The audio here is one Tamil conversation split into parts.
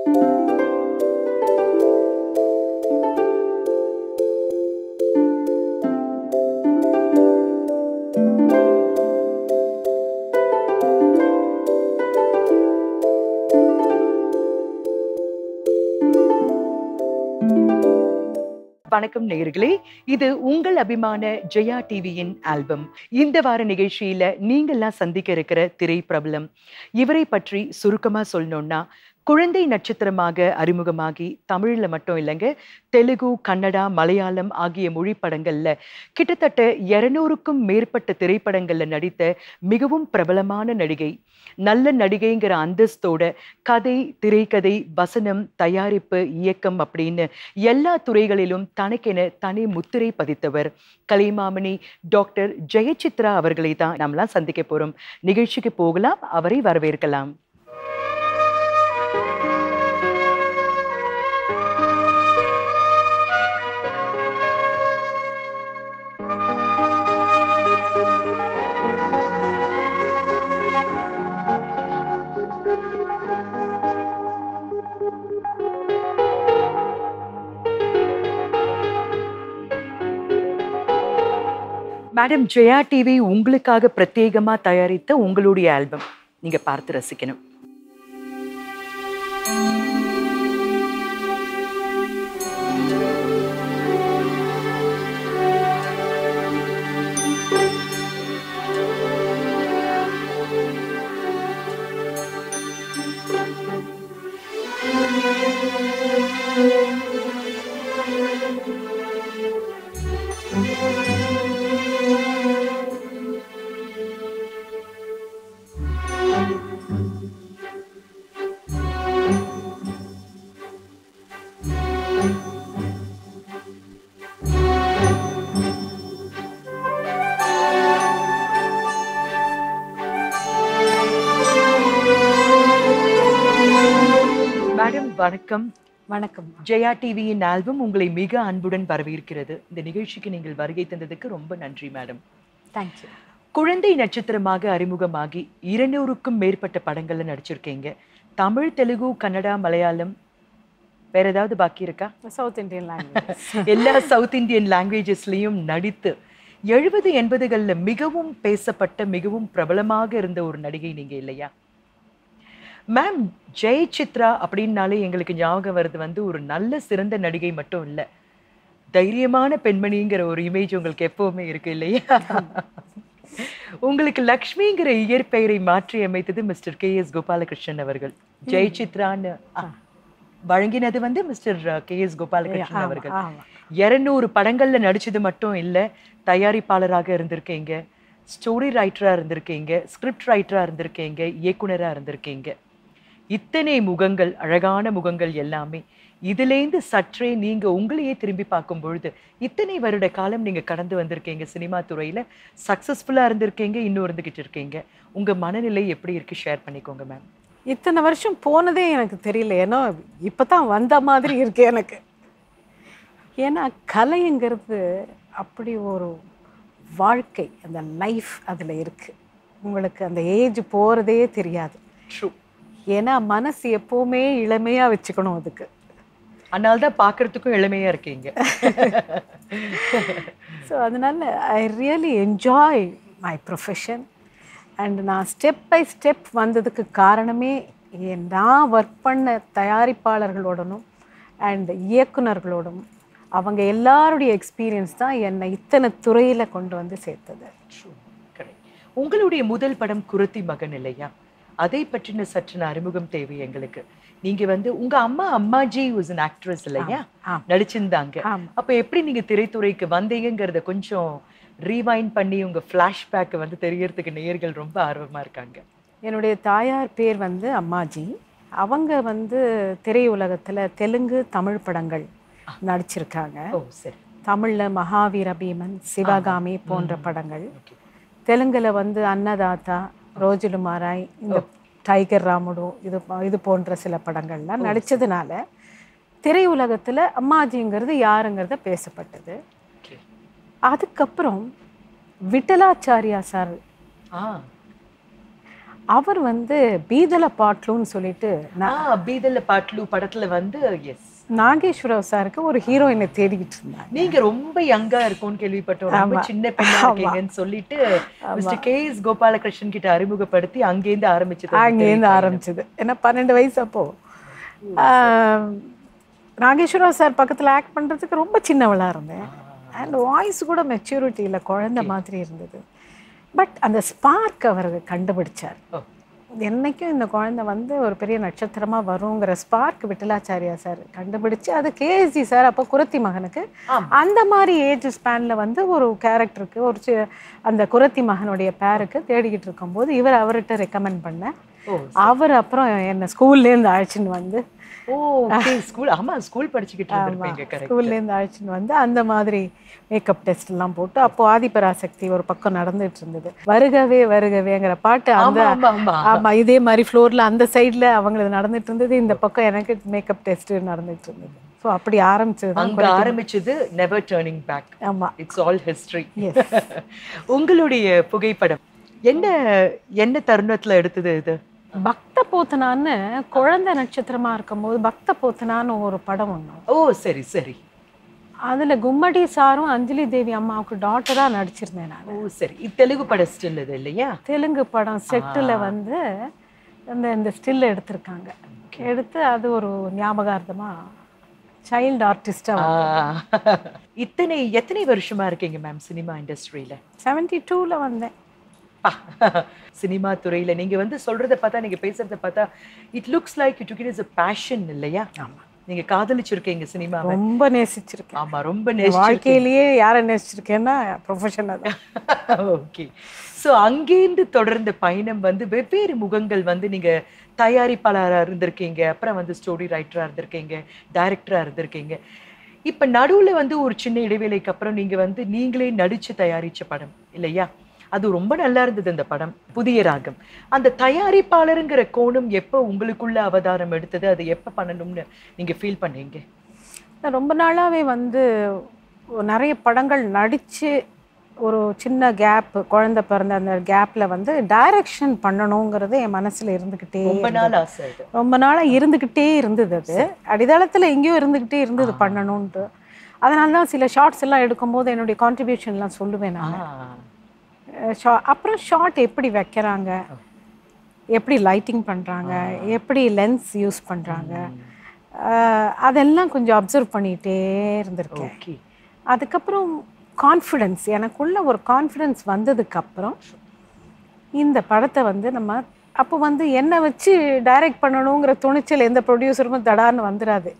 வணக்கம் நேயர்களே இது உங்கள் அபிமான ஜெயா டிவியின் ஆல்பம் இந்த வார நிகழ்ச்சியில நீங்கள்லாம் சந்திக்க இருக்கிற திரை பிரபலம் இவரை பற்றி சுருக்கமா சொல்லணும்னா குழந்தை நட்சத்திரமாக அறிமுகமாகி தமிழ்ல மட்டும் இல்லைங்க தெலுங்கு கன்னடா மலையாளம் ஆகிய மொழி படங்கள்ல கிட்டத்தட்ட இருநூறுக்கும் மேற்பட்ட திரைப்படங்கள்ல நடித்த மிகவும் பிரபலமான நடிகை நல்ல நடிகைங்கிற அந்தஸ்தோட கதை திரைக்கதை வசனம் தயாரிப்பு இயக்கம் அப்படின்னு எல்லா துறைகளிலும் தனக்கென தனி முத்திரை பதித்தவர் கலைமாமணி டாக்டர் ஜெயசித்ரா அவர்களை தான் நம்மளாம் சந்திக்க போறோம் நிகழ்ச்சிக்கு போகலாம் அவரை வரவேற்கலாம் மேடம் ஜெயா டிவி உங்களுக்காக பிரத்யேகமா தயாரித்த உங்களுடைய ஆல்பம் நீங்க பார்த்து ரசிக்கணும் மேடம் வணக்கம் வணக்கம் ஜெயா டிவியின் ஆல்பம் உங்களை மிக அன்புடன் வரவேற்கிறது இந்த நிகழ்ச்சிக்கு நீங்கள் வருகை தந்ததுக்கு ரொம்ப நன்றி மேடம் தேங்க்யூ குழந்தை நட்சத்திரமாக அறிமுகமாகி இருநூறுக்கும் மேற்பட்ட படங்கள்ல நடிச்சிருக்கீங்க தமிழ் தெலுங்கு கன்னடா மலையாளம் வேற ஏதாவது பாக்கி இருக்கா சவுத் இந்தியன் லாங்குவேஜ் எல்லா சவுத் இந்தியன் லாங்குவேஜஸ்லயும் நடித்து எழுபது எண்பதுகள்ல மிகவும் பேசப்பட்ட மிகவும் பிரபலமாக இருந்த ஒரு நடிகை நீங்க இல்லையா மேம் ஜெய் சித்ரா அப்படின்னாலே எங்களுக்கு ஞாபகம் வருது வந்து ஒரு நல்ல சிறந்த நடிகை மட்டும் இல்ல தைரியமான பெண்மணிங்கிற ஒரு இமேஜ் உங்களுக்கு எப்பவுமே இருக்கு இல்லையா உங்களுக்கு லக்ஷ்மிங்கிற இயற்பெயரை மாற்றி அமைத்தது மிஸ்டர் கே எஸ் கோபாலகிருஷ்ணன் அவர்கள் ஜெய் சித்ரான்னு ஆ, வழங்கினது வந்து மிஸ்டர் கே எஸ் கோபாலகிருஷ்ணன் அவர்கள் ஆமா இருநூறு படங்கள்ல நடிச்சது மட்டும் இல்ல தயாரிப்பாளராக இருந்திருக்கீங்க ஸ்டோரி ரைட்டரா இருந்திருக்கீங்க ஸ்கிரிப்ட் ரைட்டரா இருந்திருக்கீங்க இயக்குனரா இருந்திருக்கீங்க இத்தனை முகங்கள் அழகான முகங்கள் எல்லாமே இதுலேருந்து சற்றே நீங்க உங்களையே திரும்பி பார்க்கும் பொழுது இத்தனை வருட காலம் நீங்க கடந்து வந்திருக்கீங்க சினிமா துறையில சக்சஸ்ஃபுல்லா இருந்திருக்கீங்க இன்னும் இருந்துகிட்டு இருக்கீங்க உங்க மனநிலை எப்படி இருக்கு ஷேர் பண்ணிக்கோங்க மேம் இத்தனை வருஷம் போனதே எனக்கு தெரியல ஏன்னா இப்பதான் வந்த மாதிரி இருக்கு எனக்கு ஏன்னா கலைங்கிறது அப்படி ஒரு வாழ்க்கை அந்த லைஃப் அதில் இருக்கு உங்களுக்கு அந்த ஏஜ் போகிறதே தெரியாது ட்ரூ ஏன்னா மனசு எப்பவுமே இளமையா வச்சுக்கணும் அதுக்கு அதனால தான் பார்க்கறதுக்கும் இளமையா இருக்கீங்க ஸோ அதனால I really enjoy my profession and நான் ஸ்டெப் பை ஸ்டெப் வந்ததுக்கு காரணமே என் நான் ஒர்க் பண்ண தயாரிப்பாளர்களோடனும் அண்ட் இயக்குனர்களோடும் அவங்க எல்லாருடைய எக்ஸ்பீரியன்ஸ் தான் என்னை இத்தனை துறையில் கொண்டு வந்து சேர்த்தது True. Correct. உங்களுடைய முதல் படம் குருத்தி மகன் இல்லையா அதை பற்றின சற்று அறிமுகம் தேவை எங்களுக்கு நீங்க வந்து உங்க அம்மா அம்மாஜி வாஸ் an actress இல்லையா ஆம். நடிச்சிருந்தாங்க ஆமா. அப்ப எப்படி நீங்க திரைத்துறைக்கு வந்தீங்கங்கிறத கொஞ்சம் ரீவைண்ட் பண்ணி உங்க ஃபிளாஷ்பேக் வந்து தெரியறதுக்கு நேயர்கள் ரொம்ப ஆர்வமா இருக்காங்க என்னுடைய தாயார் பேர் வந்து அம்மாஜி அவங்க வந்து திரையுலகத்தில் தெலுங்கு தமிழ் படங்கள் நடிச்சிருக்காங்க ஓ சரி தமிழ்ல மகாவீர பீமன் சிவகாமி போன்ற படங்கள் ஓகே தெலுங்குல வந்து அன்னதாத்தா ரோஜுலு மாராய் இந்த டைகர் ராமுடு இது ப- இது போன்ற சில படங்கள்லாம் நடிச்சதுனால திரையுலகத்துல அம்மாஜிங்கிறது யாருங்கிறத பேசப்பட்டது ஓகே அதுக்கப்புறம் விட்டலாச்சாரியா சார் ஆ அவர் வந்து பீதல பாட்லுன்னு சொல்லிட்டு நா- ஆ பீதல்ல பாட்லு படத்துல வந்து எஸ் நாகேஸ்வரராவ் சாருக்கு ஒரு ஹீரோயினை தேடிக்கிட்டு இருந்தாங்க நீங்க ரொம்ப யங்கா இருக்கும்னு கேள்விப்பட்டோம் ரொம்ப சின்ன பெண்ணா இருக்கீங்கன்னு சொல்லிட்டு மிஸ்டர் கே எஸ் கோபாலகிருஷ்ணன் கிட்ட அறிமுகப்படுத்தி அங்கேருந்து ஆரம்பிச்சது அங்கேருந்து ஆரம்பிச்சது ஏன்னா பன்னெண்டு வயசு அப்போ ஆஹ், நாகேஸ்வரராவ் சார் பக்கத்துல ஆக்ட் பண்றதுக்கு ரொம்ப சின்னவளா இருந்தேன் அண்ட் வாய்ஸ் கூட மெச்சூரிட்டி இல்லை குழந்தை மாதிரி இருந்தது பட் அந்த ஸ்பார்க் அவர் கண்டுபிடிச்சார் ஓ. என்னைக்கும் இந்த குழந்தை வந்து ஒரு பெரிய நட்சத்திரமா வருங்கிற ஸ்பார்க் விட்டலாச்சாரியா சார் கண்டுபிடிச்சு அது கேஎஸ்ஜி சார் அப்போ குரத்தி மகனுக்கு ஆமா. அந்த மாதிரி ஏஜ் ஸ்பேன்ல வந்து ஒரு கேரக்டருக்கு ஒரு சி- அந்த குரத்தி மகனுடைய பேருக்கு தேடிக்கிட்டு இருக்கும்போது இவர் அவர்கிட்ட ரெக்கமெண்ட் பண்ண ஓ அவர் அப்புறம் என்ன ஸ்கூல்லேருந்து அழைச்சின்னு வந்து ஓ ஓகே ஸ்கூல் ஆமா ஸ்கூல் படிச்சுக்கிட்டு இருந்திருப்பீங்க கரெக்ட் ஸ்கூல்லேருந்து அழைச்சின்னு வந்து அந்த மாதிரி மேக்கப் டெஸ்ட் எல்லாம் போட்டு அப்போ ஆதிபராசக்தி ஒரு பக்கம் நடந்துட்டு இருந்தது வருகவே வருகவேங்கிற பாட்டு அந்த ஆமா ஆமா ஆமா ஆமா இதே மாதிரி ஃப்ளோர்ல அந்த சைடுல அவங்களுக்கு நடந்துட்டு இருந்தது இந்த பக்கம் எனக்கு மேக்கப் டெஸ்ட் நடந்துட்டு இருந்தது ஸோ அப்படி ஆரம்பிச்சது தான் அங்க ஆரம்பிச்சது நெவர் டேர்னிங் பேக் ஆமா இட்ஸ் ஆல் ஹிஸ்டரி Yes. உங்களுடைய புகைப்படம் என்ன என்ன தருணத்துல எடுத்தது இது பக்த போத்தனான்னு குழந்தை நட்சத்திரமா இருக்கும்போது பக்த போத்தனான்னு ஒரு படம் ஒண்ணு ஓ சரி சரி அதுல கும்மடி சாரும் அஞ்சலி தேவி அம்மாவுக்கு டாட்டரா நடிச்சிருந்தேன் நான் ஓ சரி இது தெலுங்கு படம் ஸ்டில் இது இல்லையா தெலுங்கு படம் செட்டில் வந்து அந்த இந்த ஸ்டில் எடுத்திருக்காங்க எடுத்து அது ஒரு ஞாபகார்த்தமா சைல்டு ஆர்டிஸ்டா ஆ. இத்தனை எத்தனை வருஷமா இருக்கீங்க மேம் சினிமா இண்டஸ்ட்ரியில செவன்டி டூல வந்தேன் சினிமா துறையில நீங்க வந்து சொல்றத பார்த்தா நீங்க பேசுறத பார்த்தா it looks like it it is a passion இல்லையா ஆமா. நீங்க காதலிச்சிருக்கீங்க சினிமா ரொம்ப நேசிச்சிருக்கேன் ஆமா ரொம்ப என் நேசிச்சிருக்கீங்க வாழ்க்கையிலேயே யாரை நேசிச்சிருக்கேன்னா ப்ரொஃபஷனல் தான் ஓகே ஸோ அங்கேருந்து தொடர்ந்த பயணம் வந்து வெவ்வேறு முகங்கள் வந்து நீங்க தயாரிப்பாளராக இருந்திருக்கீங்க அப்புறம் வந்து ஸ்டோரி ரைட்டராக இருந்திருக்கீங்க டைரக்டராக இருந்திருக்கீங்க இப்போ நடுவுல வந்து ஒரு சின்ன இடைவேளைக்கு அப்புறம் நீங்க வந்து நீங்களே நடிச்சு தயாரிச்ச படம் இல்லையா அது ரொம்ப நல்லா இருந்தது அந்த படம் புதிய ராகம் அந்த தயாரிப்பாளருங்கிற கோணம் எப்போ உங்களுக்குள்ள அவதாரம் எடுத்தது அது எப்போ பண்ணணும்னு நீங்க ஃபீல் பண்ணீங்க நான் ரொம்ப நாளாவே வந்து நிறைய படங்கள் நடிச்சு ஒரு சின்ன கேப் குழந்தை பிறந்த அந்த கேப்ல வந்து டைரக்ஷன் பண்ணணுங்கிறது என் மனசுல இருந்துகிட்டே ரொம்ப நாள் ஆசை அது ரொம்ப நாளா இருந்துகிட்டே இருந்தது அது அடித்தளத்துல எங்கேயோ இருந்துகிட்டே இருந்தது பண்ணணும்ட்டு அதனால தான் சில ஷார்ட்ஸ் எல்லாம் எடுக்கும்போது என்னுடைய கான்ட்ரிபியூஷன்லாம் சொல்லுவேன் நான் ஆ அஹ் shot- அப்புறம் ஷார்ட் எப்படி வைக்கிறாங்க எப்படி லைட்டிங் பண்றாங்க எப்படி லென்ஸ் யூஸ் பண்றாங்க அஹ் அதெல்லாம் கொஞ்சம் அப்சர்வ் பண்ணிகிட்டே இருந்திருக்கேன் ஓகே அதுக்கப்புறம் கான்ஃபிடென்ஸ் எனக்குள்ள ஒரு கான்ஃபிடென்ஸ் வந்ததுக்கப்புறம் இந்த படத்தை வந்து நம்ம அப்போ வந்து என்னை வச்சு டைரக்ட் பண்ணணுங்கிற துணிச்சல் எந்த ப்ரொடியூசருக்கும் தடார்னு வந்துடாது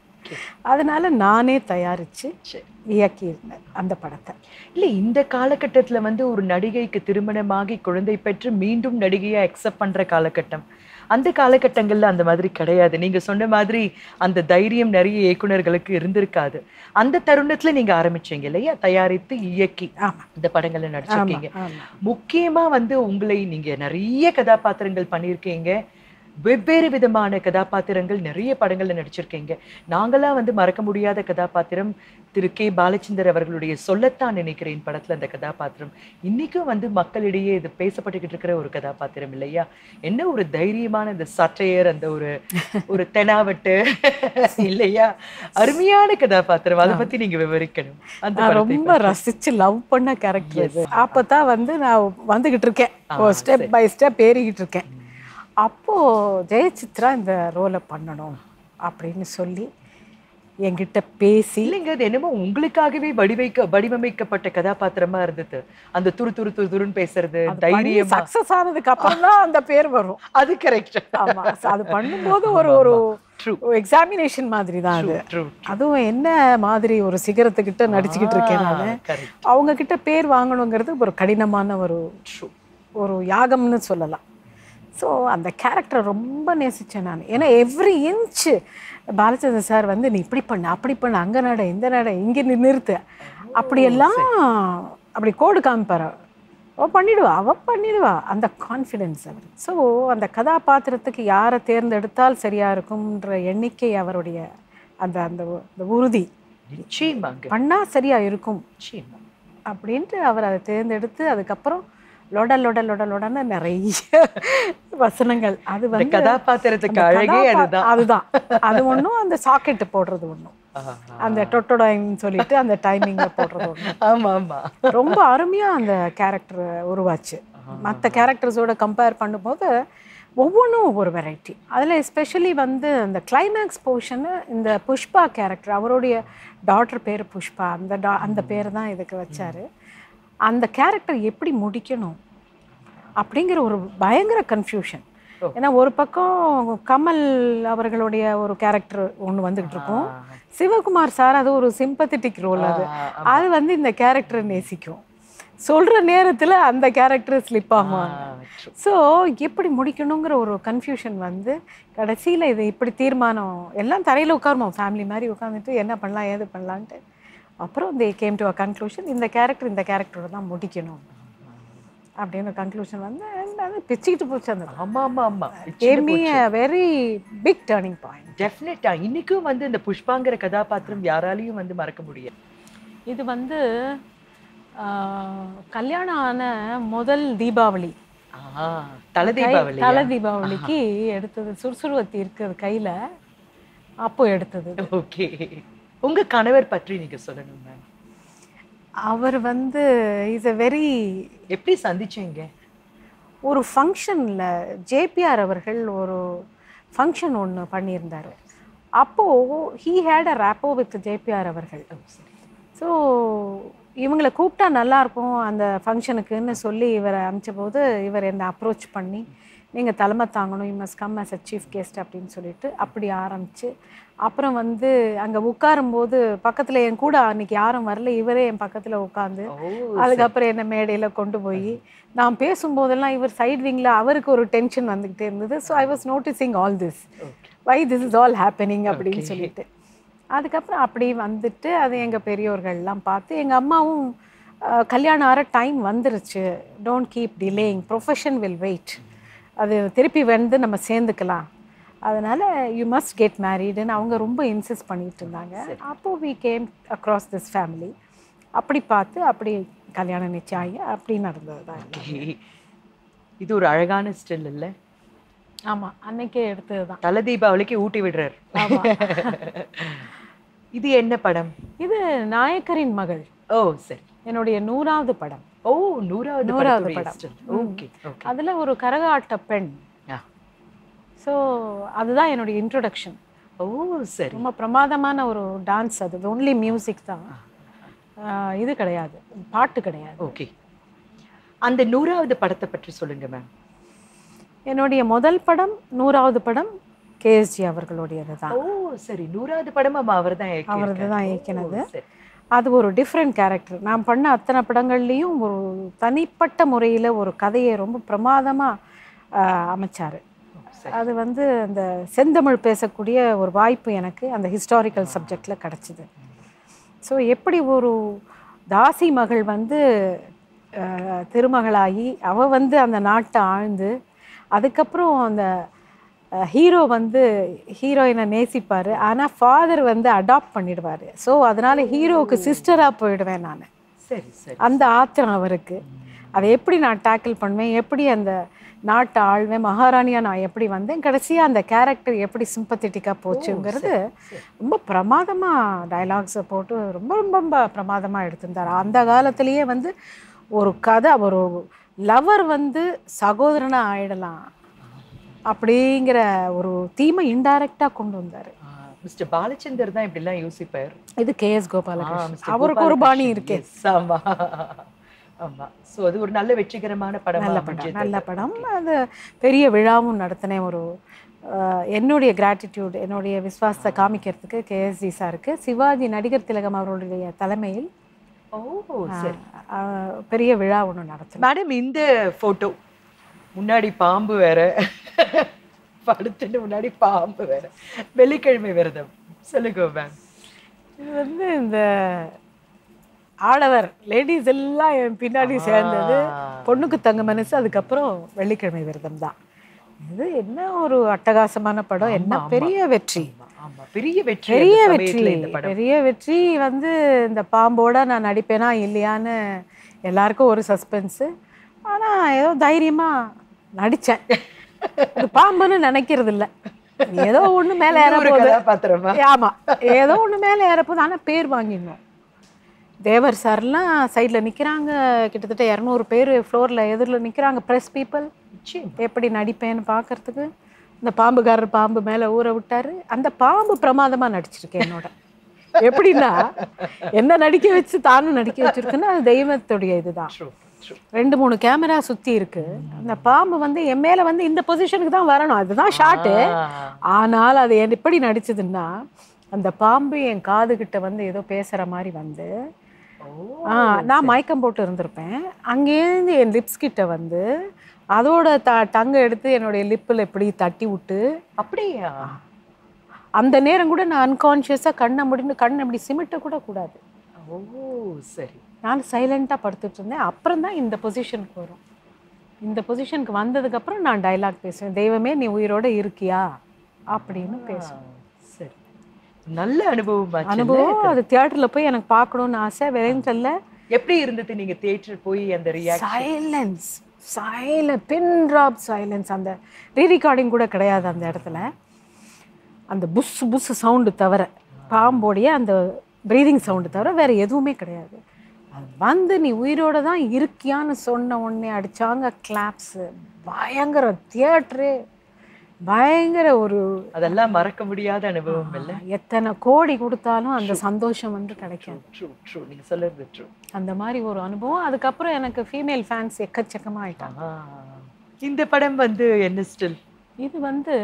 அதனால நானே தயாரித்து சரி இயக்கியிருந்தேன் அந்த படத்தை இல்ல இந்த காலகட்டத்துல வந்து ஒரு நடிகைக்கு திருமணமாகி குழந்தை பெற்று மீண்டும் நடிகையா அக்செப்ட் பண்ற காலகட்டம் அந்த காலகட்டங்கள்ல அந்த மாதிரி கிடையாது நீங்க சொன்ன மாதிரி அந்த தைரியம் நிறைய இயக்குனர்களுக்கு இருந்திருக்காது அந்த தருணத்துல நீங்க ஆரம்பிச்சீங்க இல்லையா தயாரித்து இயக்கி ஆமா. இந்த படங்கள்ல நடிச்சிருக்கீங்க ஆமா. முக்கியமா வந்து உங்களை நீங்க நிறைய கதாபாத்திரங்கள் பண்ணியிருக்கீங்க வெவ்வேறு விதமான கதாபாத்திரங்கள் நிறைய படங்கள்ல நடிச்சிருக்கீங்க நாங்களாம் வந்து மறக்க முடியாத கதாபாத்திரம் திரு கே பாலச்சந்தர் அவர்களுடைய சொல்லத்தான் நினைக்கிறேன் படத்துல அந்த கதாபாத்திரம் இன்னைக்கும் வந்து மக்களிடையே இது பேசப்பட்டுக்கிட்டு இருக்கிற ஒரு கதாபாத்திரம் இல்லையா என்ன ஒரு தைரியமான இந்த சட்டையர் அந்த ஒரு ஒரு தெனாவட்டு இல்லையா அருமையான கதாபாத்திரம் அதை பத்தி நீங்க விவரிக்கணும் அந்த நான் படத்தை ரொம்ப ரசிச்சு லவ் பண்ண கேரக்டர் இது அப்பதான் வந்து நான் வந்துகிட்டு இருக்கேன் ஸ்டெப் பை ஸ்டெப் ஏறிக்கிட்டு இருக்கேன் அப்போ ஜெயசித்ரா இந்த ரோலை பண்ணணும் அப்படின்னு சொல்லி என்கிட்ட பேசி இல்லைங்க அது என்னமோ உங்களுக்காகவே வடிவைக்க வடிவமைக்கப்பட்ட கதாபாத்திரமா இருந்தது அந்த துரு துரு துரு துருன்னு பேசுறது தைரியமா சக்சஸ் ஆனதுக்கு அப்புறம் தான் அந்த பேர் வரும் அது கரெக்ட் ஆமா அது பண்ணும்போது ஒரு ஒரு ட்ரூ எக்ஸாமினேஷன் மாதிரி தான் அது ட்ரூ அதுவும் என்ன மாதிரி ஒரு சிகரத்துக்கிட்ட நடிச்சுக்கிட்டு இருக்கேன் நான் கரெக்ட் அவங்க கிட்ட பேர் வாங்கணுங்கிறது ஒரு கடினமான ஒரு ஒரு யாகம்னு சொல்லலாம் ஸோ அந்த கேரக்டரை ரொம்ப நேசித்தேன் நான் ஏன்னா எவ்ரி இன்ச் பாலச்சந்திரன் சார் வந்து நீ இப்படி பண்ணு அப்படி பண்ணு அங்கே நட இந்த நட இங்கே நீ நிறுத்து அப்படியெல்லாம் அப்படி கோடு காமிப்பார் அவ பண்ணிடுவா அவ பண்ணிடுவா அந்த கான்ஃபிடென்ஸ் அவர் ஸோ அந்த கதாபாத்திரத்துக்கு யாரை தேர்ந்தெடுத்தால் சரியா இருக்கும்ன்ற எண்ணிக்கை அவருடைய அந்த அந்த உ- அந்த உறுதி நிச்சயமாங்க பண்ணா சரியா இருக்கும் நிச்சயமா அப்படின்ட்டு அவர் அதை தேர்ந்தெடுத்து அதுக்கப்புறம் லொட லொட லொட லொடன்னு நிறைய வசனங்கள் அது இந்த வந்து கதாபாத்திரத்துக்கு அந்த அழகே கதாபா- அதுதான் அதுதான் அது ஒண்ணும் அந்த சாக்கெட்டு போடுறது ஒண்ணும் ஆஹா. அந்த டொட்டோடாயின்னு சொல்லிட்டு அந்த டைமிங்ல போடுறது ஒண்ணும் ஆமா ஆமா ரொம்ப அருமையா அந்த கேரக்டர் உருவாச்சு மற்ற கேரக்டர்ஸோட கம்பேர் பண்ணும்போது ஒவ்வொன்றும் ஒவ்வொரு வெரைட்டி அதில் எஸ்பெஷலி வந்து அந்த கிளைமேக்ஸ் போர்ஷனு இந்த புஷ்பா கேரக்டர் அவருடைய டாட்டர் பேர் புஷ்பா அந்த டா அந்த பேர் தான் இதுக்கு வச்சாரு அந்த கேரக்டர் எப்படி முடிக்கணும் அப்படிங்கிற ஒரு பயங்கர கன்ஃபியூஷன் ஓ. ஏன்னா ஒரு பக்கம் கமல் அவர்களுடைய ஒரு கேரக்டர் ஒன்று வந்துகிட்டு இருக்கும் சிவகுமார் சார் அது ஒரு சிம்பத்தட்டிக் ரோல் அது ஆ, அது வந்து இந்த கேரக்டரை நேசிக்கும் சொல்ற நேரத்துல அந்த கேரக்டர் ஸ்லிப் ஆகும் ஆ, true. ஸோ எப்படி முடிக்கணுங்கிற ஒரு கன்ஃபியூஷன் வந்து கடைசியில் இது இப்படி தீர்மானம் எல்லாம் தரையில் உட்காருவோம் ஃபேமிலி மாதிரி உட்காந்துட்டு என்ன பண்ணலாம் ஏது பண்ணலான்ட்டு அப்புறம் they came to a conclusion இந்த கேரக்டர் இந்த கேரக்டரோட தான் முடிக்கணும் அப்படின்னு கன்க்ளூஷன் வந்து and அது பிச்சுக்கிட்டு போச்சு அந்த ஆமா ஆமா ஆமா கேமி very big turning point definitely இன்னைக்கும் வந்து இந்த புஷ்பாங்கிற கதாபாத்திரம் யாராலையும் வந்து மறக்க முடியாது இது வந்து ஆஹ், கல்யாணம் ஆன முதல் தீபாவளி ஆ, தல தீபாவளி தலை தீபாவளிக்கு எடுத்தது சுறுசுறுவத்தி இருக்குது கையில அப்போ எடுத்தது ஓகே உங்க கணவர் பற்றி நீங்க சொல்லணும் மேம் அவர் வந்து இஸ் a வெரி எப்படி சந்திச்சீங்க ஒரு ஃபங்க்ஷனில் ஜேபிஆர் அவர்கள் ஒரு ஃபங்க்ஷன் ஒன்று பண்ணியிருந்தார் அப்போது he had a rapport with JBR அவர்கள் ஓ, சரி. ஸோ இவங்களை கூப்பிட்டா நல்லா இருக்கும் அந்த ஃபங்க்ஷனுக்குன்னு சொல்லி இவரை அனுப்பிச்சபோது இவர் என்னை அப்ரோச் பண்ணி நீங்கள் தலைமை தாங்கணும் you must come as a chief guest அப்படின்னு சொல்லிட்டு அப்படி ஆரம்பிச்சு அப்புறம் வந்து அங்கே உட்காரும்போது பக்கத்தில் என் கூட அன்னைக்கு யாரும் வரல இவரே என் பக்கத்தில் உட்காந்து ஓ அதுக்கப்புறம் என்ன மேடையில் கொண்டு போய் நான் பேசும்போதெல்லாம் இவர் சைட் விங்கில் அவருக்கு ஒரு டென்ஷன் வந்துக்கிட்டே இருந்தது so I was noticing all this okay why this is all happening அப்படின்னு Okay. சொல்லிட்டு அதுக்கப்புறம் அப்படி வந்துட்டு அது எங்கள் பெரியோர்கள்லாம் பார்த்து எங்கள் அம்மாவும் அஹ், கல்யாணம் ஆகிற டைம் வந்துருச்சு don't keep delaying profession will wait அது திருப்பி வந்து நம்ம சேர்ந்துக்கலாம் அதனால யூ மஸ்ட் கெட் மேரீடுன்னு அவங்க ரொம்ப இன்சிஸ்ட் பண்ணிட்டு இருந்தாங்க அப்போது we came across this family அப்படி பார்த்து அப்படி கல்யாணம் நிச்சயம் ஆகி அப்படி நடந்தது தான் Okay. இது ஒரு அழகான ஸ்டில் இல்ல ஆமாம் அன்னைக்கே எடுத்தது தான் தல தீபாவளிக்கு ஊட்டி விடுறாரு ஆமாம் இது என்ன படம் இது நாயக்கரின் மகள் ஓ சரி என்னுடைய நூறாவது படம் ஓ நூறாவது நூறாவது படத்துடைய படம். still. ம். ஓகே ஓகே அதில் ஒரு கரகாட்ட பெண் ஆ. ஸோ அதுதான் என்னுடைய இன்ட்ரொடக்ஷன் ஓ சரி ரொம்ப பிரமாதமான ஒரு டான்ஸ் அது ஒன்லி மியூசிக் தான் ஆஹ் இது கிடையாது பாட்டு கிடையாது ஓகே அந்த நூறாவது படத்தை பற்றி சொல்லுங்க மேம் என்னுடைய முதல் படம் நூறாவது படம் கேஎஸ்ஜி அவர்களுடையது தான் ஓ சரி நூறாவது படம் ஆமா அவர் தான் அவரது தான் இயக்கினது அது ஒரு டிஃப்ரெண்ட் கேரக்டர் நான் பண்ண அத்தனை படங்கள்லேயும் ஒரு தனிப்பட்ட முறையில் ஒரு கதையை ரொம்ப பிரமாதமாக அமைச்சார் அது வந்து அந்த செந்தமிழ் பேசக்கூடிய ஒரு வாய்ப்பு எனக்கு அந்த ஹிஸ்டாரிக்கல் சப்ஜெக்டில் கிடச்சிது ஸோ எப்படி ஒரு தாசி மகள் வந்து அஹ், திருமகளாகி அவ வந்து அந்த நாட்டை ஆழ்ந்து அதுக்கப்புறம் அந்த ஹீரோ வந்து ஹீரோயினை நேசிப்பார் ஆனால் ஃபாதர் வந்து அடாப்ட் பண்ணிடுவார் ஸோ அதனால ஹீரோவுக்கு சிஸ்டராக போயிடுவேன் நான் சரி சரி அந்த ஆத்திரம் அவருக்கு அதை எப்படி நான் டேக்கிள் பண்ணுவேன் எப்படி அந்த நாட்டை ஆழ்வேன் மகாராணியாக நான் எப்படி வந்தேன் கடைசியாக அந்த கேரக்டர் எப்படி சிம்பத்தட்டிக்காக போச்சுங்கிறது ரொம்ப பிரமாதமாக டயலாக்ஸை போட்டு ரொம்ப ரொம்ப ரொம்ப பிரமாதமாக எடுத்திருந்தார் அந்த காலத்திலேயே வந்து ஒரு கதை ஒரு லவர் வந்து சகோதரனாக ஆயிடலாம் அப்படிங்கிற ஒரு தீமை இன்டைரக்டாக கொண்டு வந்தார் மிஸ்டர் பாலச்சந்தர் தான் இப்படிலாம் யோசிப்பார் இது கே எஸ் ஆ, கோபாலகிருஷ்ணன் Mr. அவருக்கு ஒரு பாணி கோபாலகிருஷ்ணன். இருக்கே Yes, ஆமா ஆமா சோ அது ஒரு நல்ல வெற்றிகரமான படம் நல்ல படம் நல்ல படம் அது பெரிய விழாவும் நடத்தினேன் ஒரு அஹ், என்னுடைய கிராட்டிடியூட் என்னுடைய விசுவாசத்தை காமிக்கிறதுக்கு கேஎஸ்ஜி சாருக்கு சிவாஜி நடிகர் திலகம் அவர்களுடைய தலைமையில் ஓ சரி அஹ், பெரிய விழா ஒன்று நடத்தினேன் மேடம் இந்த போட்டோ முன்னாடி பாம்பு வேற படுத்துட்டு முன்னாடி பாம்பு வேற வெள்ளிக்கிழமை விரதம் சொல்லுங்க மேம் இது வந்து இந்த ஆடவர் லேடிஸ் எல்லாம் என் பின்னாடி சேர்ந்தது பொண்ணுக்கு தங்க மனசு அதுக்கப்புறம் வெள்ளிக்கிழமை விரதம் தான் இது என்ன ஒரு அட்டகாசமான படம் என்ன பெரிய வெற்றி ஆமா பெரிய வெற்றி பெரிய அந்த வெற்றி சமயத்துல இந்த படம் பெரிய வெற்றி வந்து இந்த பாம்போட நான் நடிப்பேனா இல்லையான்னு எல்லாருக்கும் ஒரு சஸ்பென்ஸு ஆனால் ஏதோ தைரியமாக நடித்தேன் அது பாம்புன்னு நினைக்கிறது இல்லை ஏதோ ஒன்று மேலே ஏற ஒரு போகுது கதாபாத்திரமா ஆமா ஏதோ ஒன்று மேலே ஏறப்போகுது ஆனால் பேர் வாங்கிடணும் தேவர் சார்லாம் சைடில் நிற்கிறாங்க கிட்டத்தட்ட இரநூறு பேர் ஃப்ளோரில் எதிரில் நிற்கிறாங்க ப்ரெஸ் பீப்புள் எப்படி நடிப்பேன்னு பார்க்கறதுக்கு இந்த பாம்புகாரர் பாம்பு மேலே ஊற விட்டாரு அந்த பாம்பு பிரமாதமாக நடிச்சிருக்கு என்னோட எப்படின்னா என்ன நடிக்க வச்சு தானும் நடிக்க வச்சிருக்குன்னா அது தெய்வத்துடைய இதுதான் True, true. ரெண்டு மூணு கேமரா சுற்றி இருக்கு அந்த பாம்பு வந்து என் மேலே வந்து இந்த பொசிஷனுக்கு தான் வரணும் அதுதான் ஷாட்டு ஆ. ஆனால் அது என் எப்படி நடிச்சதுன்னா அந்த பாம்பு என் காது கிட்ட வந்து ஏதோ பேசுற மாதிரி வந்து ஓ, ஆ, நான் மயக்கம் போட்டு இருந்திருப்பேன் அங்கேருந்து என் லிப்ஸ் கிட்ட வந்து அதோட த டங்கை எடுத்து என்னுடைய லிப்பில் இப்படி தட்டி விட்டு அப்படியா அந்த நேரம் கூட நான் அன்கான்ஷியஸாக கண்ணை முடிந்து கண்ணை இப்படி சிமிட்ட கூட கூடாது ஓ சரி நான் சைலண்ட்டாக படுத்துட்டு இருந்தேன் அப்புறம் தான் இந்த பொசிஷனுக்கு வரும் இந்த பொசிஷனுக்கு வந்ததுக்கப்புறம் நான் டைலாக் பேசுவேன் தெய்வமே நீ உயிரோட இருக்கியா அப்படின்னு பேசுவேன் சரி நல்ல அனுபவம் அனுபவம் அது தியேட்டரில் போய் எனக்கு பார்க்கணும்னு ஆசை வெறுங்கல்ல எப்படி இருந்தது நீங்க தியேட்டர் போய் அந்த react silence silent pin drop silence அந்த ரீ ரெக்கார்டிங் கூட கிடையாது அந்த இடத்துல அந்த புஸ் புஸ் சவுண்டு தவிர பாம்போடைய அந்த ப்ரீதிங் சவுண்டு தவிர வேறு எதுவுமே கிடையாது அது வந்து நீ உயிரோட தான் இருக்கியான்னு சொன்ன உடனே அடிச்சாங்க கிளாப்ஸு பயங்கர தியேட்டரு பயங்கர ஒரு அதெல்லாம் மறக்க முடியாத அனுபவம் இல்ல எத்தனை கோடி கொடுத்தாலும் அந்த சந்தோஷம் வந்து கிடைக்காது ட்ரூ ட்ரூ நீங்க சொல்றது ட்ரூ அந்த மாதிரி ஒரு அனுபவம் அதுக்கப்புறம் எனக்கு ஃபீமேல் ஃபேன்ஸ் எக்கச்சக்கமாக ஆயிட்டாங்க இந்த படம் வந்து என்ன ஸ்டில் இது வந்து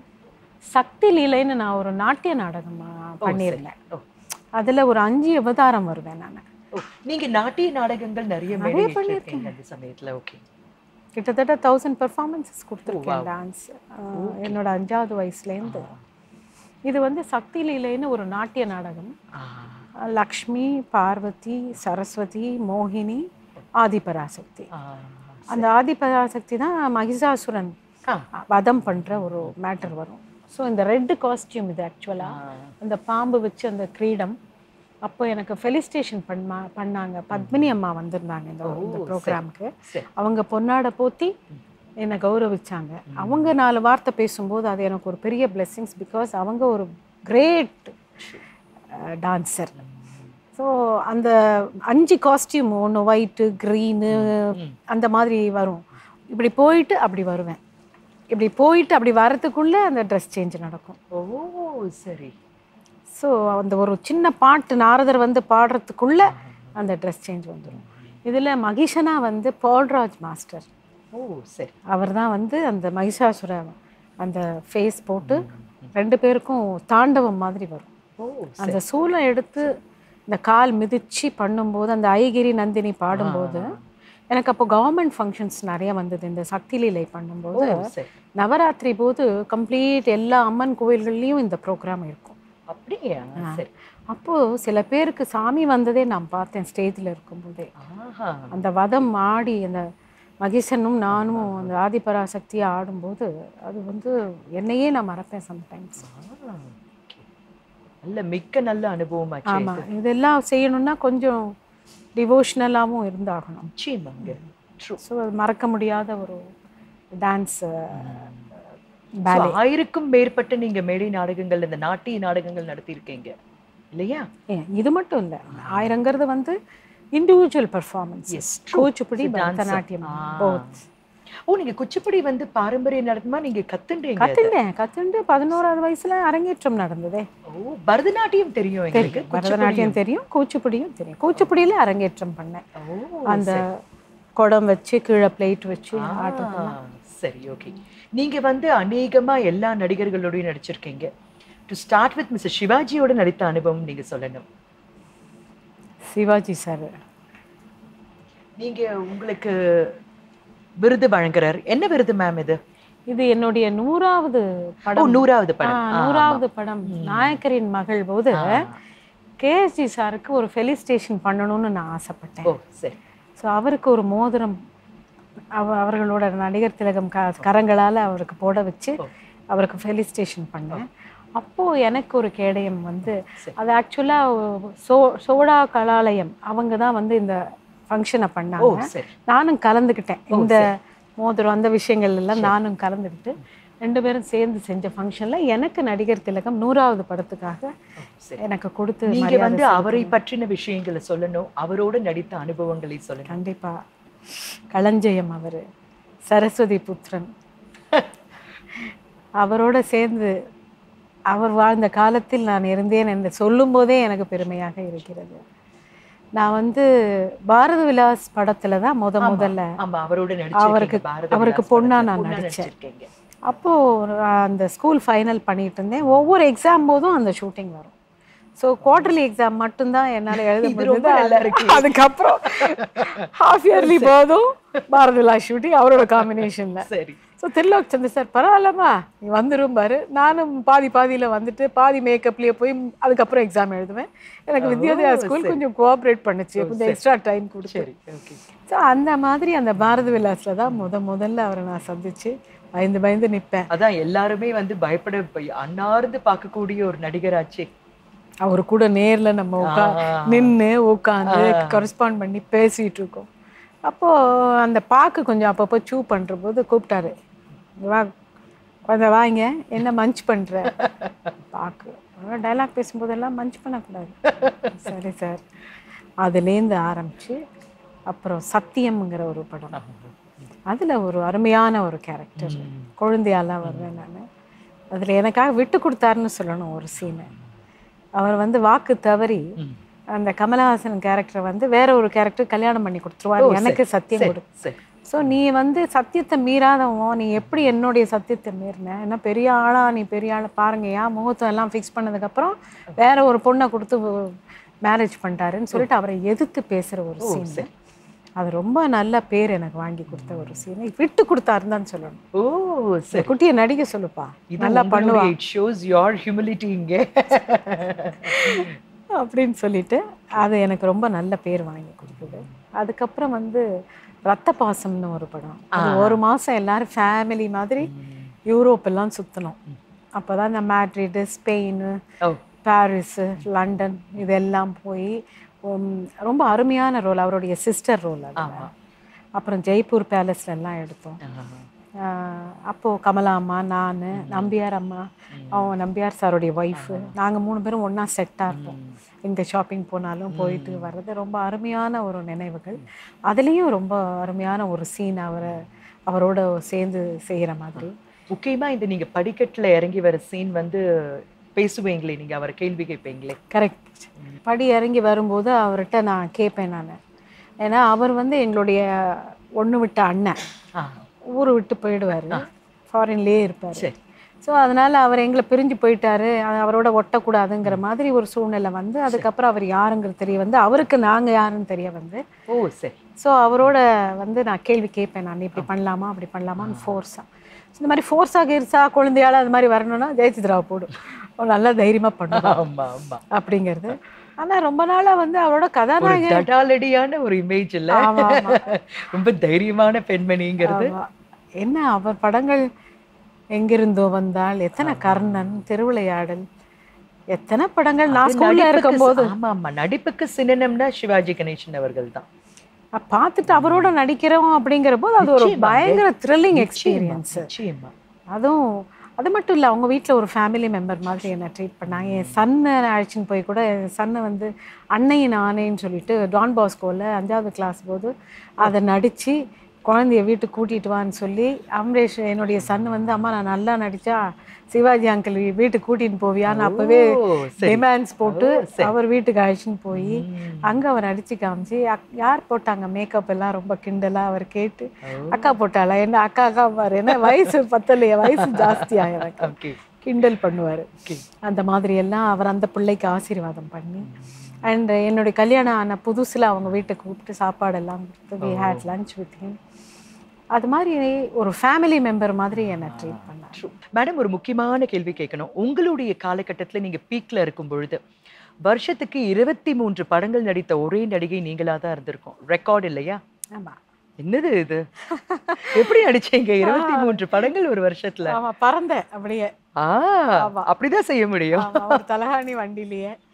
சக்தி லீலைன்னு நான் ஒரு நாட்டிய நாடகம் பண்ணியிருந்தேன் ஓ அதுல ஒரு அஞ்சு அவதாரம் வருவேன் நான் ஓ நீங்க நாட்டிய நாடகங்கள் நிறைய நிறைய பண்ணிருக்கீங்க அந்த சமயத்துல ஓகே கிட்டத்தட்ட தௌசண்ட் பெர்ஃபார்மன்ஸஸ் கொடுத்துருக்கேன் டான்ஸ் என்னோட அஞ்சாவது வயசுலேருந்து இது வந்து சக்தி லீலைன்னு ஒரு நாட்டிய நாடகம் அஹ், லக்ஷ்மி பார்வதி சரஸ்வதி மோகினி ஆதிபராசக்தி அந்த ஆதிபராசக்தி தான் மகிஷாசுரன் வதம் பண்ற ஒரு மேட்டர் வரும் ஸோ இந்த ரெட் காஸ்டியூம் இது ஆக்சுவலாக அந்த பாம்பு வச்சு அந்த கிரீடம் அப்போ எனக்கு ஃபெலிஸ்டேஷன் பண்ணா பண்ணாங்க பத்மினி அம்மா வந்திருந்தாங்க இந்த இந்த ப்ரோக்ராமுக்கு சரி. அவங்க பொன்னாடை போத்தி என்னை கௌரவிச்சாங்க அவங்க நாலு வார்த்தை பேசும்போது அது எனக்கு ஒரு பெரிய blessings பிகாஸ் அவங்க ஒரு கிரேட் டான்சர் ஸோ அந்த அஞ்சு காஸ்டியூம் ஒன்று ஒயிட்டு க்ரீனு அந்த மாதிரி வரும் இப்படி போயிட்டு அப்படி வருவேன் இப்படி போயிட்டு அப்படி வரதுக்குள்ளே அந்த ட்ரெஸ் சேஞ்ச் நடக்கும் ஓ சரி ஸோ அந்த ஒரு சின்ன பாட்டு நாரதர் வந்து பாடுறதுக்குள்ள அந்த ட்ரெஸ் சேஞ்ச் வந்துடும் இதில் மகிஷனா வந்து பால்ராஜ் மாஸ்டர் ஓ சரி அவர் தான் வந்து அந்த மகிஷாசுர அந்த ஃபேஸ் போட்டு ரெண்டு பேருக்கும் தாண்டவம் மாதிரி வரும் ஓ அந்த சூளை எடுத்து இந்த கால் மிதிச்சு பண்ணும்போது அந்த ஐகிரி நந்தினி பாடும்போது எனக்கு அப்போ கவர்மெண்ட் ஃபங்க்ஷன்ஸ் நிறைய வந்தது இந்த சக்தி லீலை பண்ணும்போது ஓ சரி நவராத்திரி போது கம்ப்ளீட் எல்லா அம்மன் கோவில்கள்லேயும் இந்த ப்ரோக்ராம் இருக்கும் அப்படியா சரி அப்போது சில பேருக்கு சாமி வந்ததே நான் பார்த்தேன் ஸ்டேஜில் இருக்கும்போதே ஆஹா அந்த வதம் ஆடி அந்த மகிஷனும் நானும் அந்த ஆதிபராசக்தியை ஆடும்போது அது வந்து என்னையே நான் மறப்பேன் சம்டைம்ஸ் ஆ, okay. நல்ல மிக்க நல்ல அனுபவம் ஆச்சு ஆமாம் இதெல்லாம் செய்யணும்னா கொஞ்சம் டிவோஷ்னலாகவும் இருந்தாகணும் நிச்சயமாங்க ட்ரூ ஸோ அது மறக்க முடியாத ஒரு டான்ஸ் So, ஆயிரக்கும் மேற்பட்ட நீங்க மேடை நாடகங்கள் இந்த நாட்டிய நாடகங்கள் நடத்தியிருக்கீங்க இல்லையா இது மட்டும் இல்லை ஆயிரங்கிறது வந்து individual performance Kuchipudi Bharatanatyam both. ஓ நீங்க குச்சிப்புடி வந்து பாரம்பரிய நடனமா நீங்க கத்துன்றீங்க கத்துண்டேன் கத்துண்டு பதினோராவது வயசுல அரங்கேற்றம் நடந்ததே ஓ பரதநாட்டியம் தெரியும் எங்களுக்கு பரதநாட்டியம் தெரியும் கூச்சிப்புடியும் தெரியும் கூச்சிப்புடியில அரங்கேற்றம் பண்ணேன் ஓ அந்த குடம் வச்சு கீழே பிளேட் வச்சு ஆ, ஆட்டம் சரி ஓகே நீங்க வந்து அநேகமா எல்லா நடிகர்களோடயும் நடிச்சிருக்கீங்க டு ஸ்டார்ட் வித் மிஸ்டர் சிவாஜியோட நடித்த அனுபவம் நீங்க சொல்லணும் சிவாஜி சார் நீங்க உங்களுக்கு விருது வழங்குறார் என்ன விருது மேம் இது இது என்னுடைய நூறாவது ஓ படம் நூறாவது ஆ, படம் ஆ, நூறாவது படம் நாயக்கரின் மகள் போது ஆ. கேஎஸ்ஜி சாருக்கு ஒரு ஃபெலிஸ்டேஷன் பண்ணணும்னு நான் ஆசைப்பட்டேன் ஓ சரி ஸோ அவருக்கு ஒரு மோதிரம் அவ அவர்களோட நடிகர் திலகம் க கரங்களால் அவருக்கு போட வச்சு ஓ. அவருக்கு ஃபெலிஸ்டேஷன் பண்ணேன் அப்போது எனக்கு ஒரு கேடயம் வந்து சரி. அது ஆக்சுவலாக சோ சோடா கலாலயம் அவங்க தான் வந்து இந்த ஃபங்க்ஷனை ஓ பண்ணாங்க சரி நானும் கலந்துக்கிட்டேன் இந்த மோதிரம் அந்த விஷயங்கள் எல்லாம் நானும் கலந்துக்கிட்டு ரெண்டு பேரும் சேர்ந்து செஞ்ச ஃபங்க்ஷனில் எனக்கு நடிகர் திலகம் நூறாவது படத்துக்காக சரி எனக்கு கொடுத்து நீங்க மரியாதை வந்து செலுத்தினாங்க. அவரை பற்றின விஷயங்களை சொல்லணும் அவரோட நடித்த அனுபவங்களை சொல்லணும் கண்டிப்பா களஞ்சயம் அவர் சரஸ்வதி புத்திரன் அவரோட சேர்ந்து அவர் வாழ்ந்த காலத்தில் நான் இருந்தேன் என்று சொல்லும்போதே எனக்கு பெருமையாக இருக்கிறது நான் வந்து பாரத விலாஸ் படத்துல தான் முத முதல்ல ஆமா அவரோட அவருக்கு- நடிச்சிருக்கீங்க அவருக்கு பொண்ணா நான் நடிச்சேன். அப்போ அந்த ஸ்கூல் ஃபைனல் பண்ணிட்டு இருந்தேன் ஒவ்வொரு எக்ஸாம் போதும் அந்த ஷூட்டிங் வரும் ஸோ குவார்டர்லி எக்ஸாம் மட்டும்தான் என்னால் எழுத இது ரொம்ப முடிஞ்சது நல்லா இருக்கு. அதுக்கப்புறம் ஹாஃப் இயர்லி போதும் பாரத விலாஸ் ஷூட்டிங் அவரோட காம்பினேஷன்ல சரி ஸோ திருலோக் சந்திர சார் பரவாயில்லம்மா நீ வந்துரும் பாரு நானும் பாதி பாதியில் வந்துட்டு பாதி மேக்கப்லேயே போய் அதுக்கப்புறம் எக்ஸாம் எழுதுவேன் எனக்கு வித்யோதயா ஸ்கூல் கொஞ்சம் கோஆப்ரேட் பண்ணுச்சு கொஞ்சம் எக்ஸ்ட்ரா டைம் கொடுத்து சரி ஓகே ஸோ அந்த மாதிரி அந்த பாரத விலாஸில் தான் முத முதல்ல அவரை நான் சந்திச்சு பயந்து பயந்து நிற்பேன் அதான் எல்லாருமே வந்து பயப்பட பய- அன்னார்ந்து பார்க்கக்கூடிய ஒரு நடிகராச்சே அவர் கூட நேர்ல நம்ம உட்கா ஆ. நின்று உட்காந்து கரஸ்பாண்ட் பண்ணி பேசிட்டு இருக்கோம் அப்போ அந்த பாக்கு கொஞ்சம் அப்பப்போ சூ பண்ற போது கூப்பிட்டாரு "இங்க வா கொஞ்சம் வாங்க என்ன மஞ்ச் பண்ற பாக்கு டைலாக் பேசும்போதெல்லாம் மஞ்ச் பண்ணக்கூடாது சரி சார் அதுலேருந்து ஆரம்பிச்சு அப்புறம் சத்தியம்ங்கிற ஒரு படம் அதுல ஒரு அருமையான ஒரு கேரக்டர் குழந்தையாலாம் வருவேன் நான் அதுல எனக்காக விட்டு கொடுத்தாருன்னு சொல்லணும் ஒரு சீனை அவர் வந்து வாக்கு தவறி அந்த கமலஹாசன் கேரக்டர் வந்து வேற ஒரு கேரக்டர் கல்யாணம் பண்ணி கொடுத்துருவாரு எனக்கு சத்தியம் கொடு சரி ஸோ நீ வந்து சத்தியத்தை மீறாதவன் நீ எப்படி என்னுடைய சத்தியத்தை மீறின என்ன பெரிய ஆளா நீ பெரிய ஆளை பாருங்கய்யா முகூர்த்தம் எல்லாம் ஃபிக்ஸ் பண்ணதுக்கப்புறம் வேற ஒரு பொண்ணை கொடுத்து மேரேஜ் பண்ணிட்டாருன்னு சொல்லிட்டு அவரை எதிர்த்து பேசுற ஒரு சீன் அது ரொம்ப நல்ல பேர் எனக்கு வாங்கி கொடுத்த ஒரு சீன் விட்டு கொடுத்தாருன்னு தான் சொல்லணும் ஓ இந்த சரி குட்டியை நடிக்க சொல்லுப்பா இது நல்லா பண்ணுவா இட் ஷோஸ் யோர் ஹியூமிலிட்டி இங்க அப்படின்னு சொல்லிட்டு அது எனக்கு ரொம்ப நல்ல பேர் வாங்கி கொடுத்தது அதுக்கப்புறம் வந்து ரத்த பாசம்னு ஒரு படம் அது ஒரு மாசம் எல்லாரும் ஃபேமிலி மாதிரி யூரோப் எல்லாம் சுத்தணும் அப்பதான் இந்த மேட்ரிடு ஸ்பெயின் ஓ பாரிஸ் லண்டன் இதெல்லாம் போய் உம், ரொம்ப அருமையான ரோல் அவருடைய சிஸ்டர் ரோல் அது ஆமா அப்புறம் ஜெய்ப்பூர் பேலஸ்ல எல்லாம் எடுத்தோம் ஆஹா. ஆஹ் அப்போ கமலா அம்மா நான் நம்பியார் அம்மா அவங்க நம்பியார் சாருடைய ஒய்ஃபு நாங்கள் மூணு பேரும் ஒன்றா செட்டாக இருப்போம் எங்கே ஷாப்பிங் போனாலும் போயிட்டு வர்றது ரொம்ப அருமையான ஒரு நினைவுகள் அதுலேயும் ரொம்ப அருமையான ஒரு சீன் அவரை அவரோட சேர்ந்து செய்கிற மாதிரி முக்கியமா இந்த நீங்க படிக்கட்டுல இறங்கி வர சீன் வந்து பேசுவீங்களே நீங்க அவரை கேள்வி கேட்பீங்களே கரெக்ட் படி இறங்கி வரும்போது அவர்கிட்ட நான் கேட்பேன் நான் ஏன்னா அவர் வந்து எங்களுடைய ஒன்று விட்ட அண்ணன் ஆ ஊரை விட்டு போயிடுவார் ஃபாரின்லேயே இருப்பார் சரி ஸோ அதனால அவர் எங்களை பிரிஞ்சு போயிட்டாரு அது அவரோட ஒட்டக்கூடாதுங்கிற மாதிரி ஒரு சூழ்நிலை வந்து அதுக்கப்புறம் அவர் யாருங்கிறது தெரிய வந்து அவருக்கு நாங்கள் யாருன்னு தெரிய வந்து ஓ சரி ஸோ அவரோட வந்து நான் கேள்வி கேட்பேன் நான் இப்படி பண்ணலாமா அப்படி பண்ணலாமான்னு ஃபோர்ஸாக இந்த மாதிரி ஃபோர்ஸாக கீர்ஸா குழந்தையால அது மாதிரி வரணும்னா ஜெயசித்ராவை போடும் அவன் நல்லா தைரியமாக பண்ணுவான் ஆமா ஆமா அப்படிங்கிறது ஆனா ரொம்ப நாளா வந்து அவரோட ஒரு கதாநாயகன் தடாலடியான ஒரு இமேஜ் இல்ல ஆமா, ஆமா. ரொம்ப தைரியமான பெண்மணிங்கிறது ஆமா. என்ன அவர் படங்கள் எங்கிருந்தோ வந்தால் எத்தனை கர்ணன் திருவிளையாடல் எத்தனை படங்கள் நான் அது ஸ்கூல்ல நடிப்புக்கு இருக்கும்போது ஆமா ஆமா நடிப்புக்கு சின்னம்னா சிவாஜி கணேசன் அவர்கள் தான் அ, பார்த்துட்டு அவரோட நடிக்கிறோம் அப்படிங்கிற போது அது ஒரு நிச்சயமா. பயங்கர த்ரில்லிங் நிச்சயமா, எக்ஸ்பீரியன்ஸ் நிச்சயமா அதுவும் அது மட்டும் இல்லை அவங்க வீட்டில் ஒரு ஃபேமிலி மெம்பர் மாதிரி என்னை ட்ரீட் பண்ணாங்க என் சன்னை அழைச்சின்னு போய் கூட என் சன்னை வந்து அன்னையின் ஆணைன்னு சொல்லிட்டு டான் பாஸ்கோவில் அஞ்சாவது கிளாஸ் போது அதை நடித்து குழந்தைய வீட்டுக்கு கூட்டிட்டு வான்னு சொல்லி அமரேஷ் என்னுடைய சன் வந்து அம்மா நான் நல்லா நடிச்சா சிவாஜி அங்கிள் வீட்டுக்கு கூட்டின்னு போவியான்னு அப்போவே ஓ, சரி. டிமாண்ட்ஸ் போட்டு ஓ, சரி. அவர் வீட்டுக்கு அழைச்சின்னு போய் ம். அங்கே அவர் நடிச்சு காமிச்சு அக்- யார் போட்டாங்க மேக்கப் எல்லாம் ரொம்ப கிண்டலா அவர் கேட்டு அக்கா போட்டாளா என்ன அக்கா அக்கா பாரு என்ன வயசு பத்தலையே வயசு ஜாஸ்தியா எனக்கு ஓகே கிண்டல் பண்ணுவார் ஓகே அந்த மாதிரி எல்லாம் அவர் அந்த பிள்ளைக்கு ஆசீர்வாதம் பண்ணி அண்ட் என்னுடைய கல்யாணம் ஆன புதுசுல அவங்க வீட்டுக்கு கூப்பிட்டு சாப்பாடெல்லாம் கொடுத்து we had lunch with him அது மாதிரி ஒரு ஃபேமிலி மெம்பர் மாதிரி என்னை ட்ரீட் பண்ணார் மேடம் ஒரு முக்கியமான கேள்வி கேட்கணும் உங்களுடைய காலகட்டத்துல நீங்க பீக்ல இருக்கும் பொழுது வருஷத்துக்கு இருபத்தி மூன்று படங்கள் நடித்த ஒரே நடிகை நீங்களா தான் இருந்திருக்கும் ரெக்கார்ட் இல்லையா ஆமா என்னது இது எப்படி நடிச்சீங்க இருபத்தி மூன்று படங்கள் ஒரு வருஷத்துல ஆமா பறந்தேன் அப்படியே ஆ அப்படிதான் செய்ய முடியும் ஆமா, ஒரு தலகாணி வண்டியிலேயே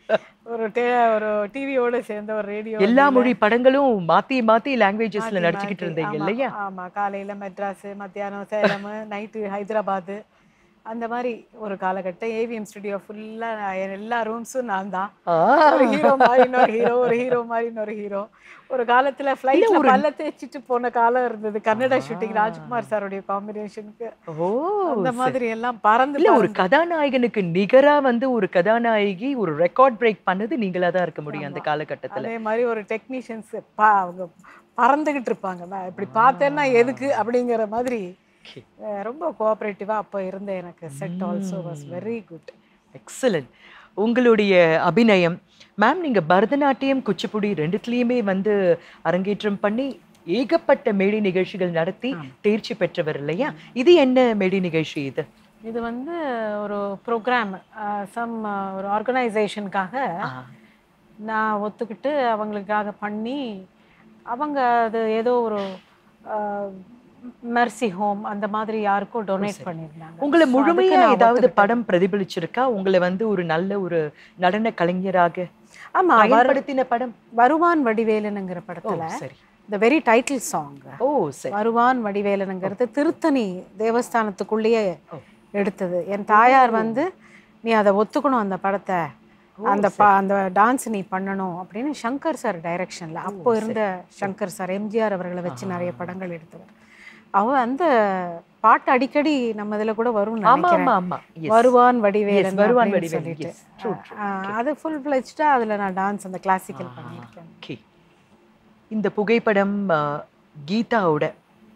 ஒரு டே ஒரு டிவியோட சேர்ந்த ஒரு ரேடியோ எல்லா மொழி படங்களும் மாத்தி மாத்தி லாங்குவேஜஸ்ல நடிச்சுக்கிட்டு இருந்தீங்க இல்லையா ஆமா காலையில மெட்ராஸ் மத்தியானம் சேலம் நைட்டு ஹைதராபாத் அந்த மாதிரி ஒரு காலகட்டம் ஏவிஎம் ஸ்டுடியோ ஃபுல்லா எல்லா ரூம்ஸும் நான் தான் ஆ, ஒரு ஹீரோ மாதிரி இன்னொரு ஹீரோ ஒரு ஹீரோ மாதிரி இன்னொரு ஹீரோ ஒரு காலத்துல ஃப்ளைட்ல பல்ல தேய்ச்சிட்டு போன காலம் இருந்தது கன்னடா ஷூட்டிங் ராஜ்குமார் சாருடைய காம்பினேஷனுக்கு ஓ அந்த மாதிரி எல்லாம் பறந்து இல்ல ஒரு கதாநாயகனுக்கு நிகரா வந்து ஒரு கதாநாயகி ஒரு ரெக்கார்ட் பிரேக் பண்ணது நீங்களா தான் இருக்க முடியும் அந்த காலகட்டத்துல அதே மாதிரி ஒரு டெக்னீஷியன்ஸ் அவங்க பறந்துகிட்டு இருப்பாங்க நான் இப்படி பார்த்தேன்னா எதுக்கு அப்படிங்கிற மாதிரி அஹ், ரொம்ப கோஆப்ரேட்டிவா அப்போ இருந்த எனக்கு set also was very good excellent உங்களுடைய அபிநயம் மேம் நீங்க பரதநாட்டியம் குச்சிப்புடி ரெண்டுத்துலயுமே வந்து அரங்கேற்றம் பண்ணி ஏகப்பட்ட மேடை நிகழ்ச்சிகள் நடத்தி தேர்ச்சி பெற்றவர் இல்லையா இது என்ன மேடை நிகழ்ச்சி இது இது வந்து ஒரு ப்ரோக்ராம் சம் ஒரு ஆர்கனைசேஷனுக்காக ஆ, நான் ஒத்துக்கிட்டு அவங்களுக்காக பண்ணி அவங்க அது ஏதோ ஒரு மெர்சி ஹோம் அந்த மாதிரி யாருக்கும் டொனேட் பண்ணியிருந்தாங்க உங்களை So, முழுமையா அதுக்கு நான் ஏதாவது ஒத்துக்கிட்டேன். படம் பிரதிபலிச்சிருக்கா உங்களை வந்து ஒரு நல்ல ஒரு நடன கலைஞராக ஆமா வரு- பயன்படுத்தின படம் வருவான் வடிவேலனுங்கிற ஓ படத்துல சரி த வெரி டைட்டில் சாங் ஓ சரி வருவான் வடிவேலனுங்கிறது திருத்தணி தேவஸ்தானத்துக்குள்ளேயே ஓ. எடுத்தது என் தாயார் வந்து நீ அதை ஒத்துக்கணும் அந்த படத்தை அந்த பா அந்த டான்ஸ் நீ பண்ணணும் அப்படின்னு சங்கர் சார் டைரக்ஷன்ல அப்போ இருந்த சங்கர் சார் எம்ஜிஆர் அவர்களை வச்சு நிறைய படங்கள் எடுத்தவர் அவ அந்த பாட்டு அடிக்கடி நம்ம இதுல கூட வரும்னு ஆமா நினைக்கிறேன் ஆமா ஆமா Yes. வருவான் Yes, வடிவேலன் வருவான் அப்படின்னு வடிவேலன். சொல்லிட்டு Yes, true, true. ஆ, அது ஃபுல் ஃபிளெஜ்டா அதுல நான் டான்ஸ் அந்த கிளாசிக்கல் பண்ணியிருக்கேன் Okay. இந்த புகைப்படம் ஆ, கீதாவோட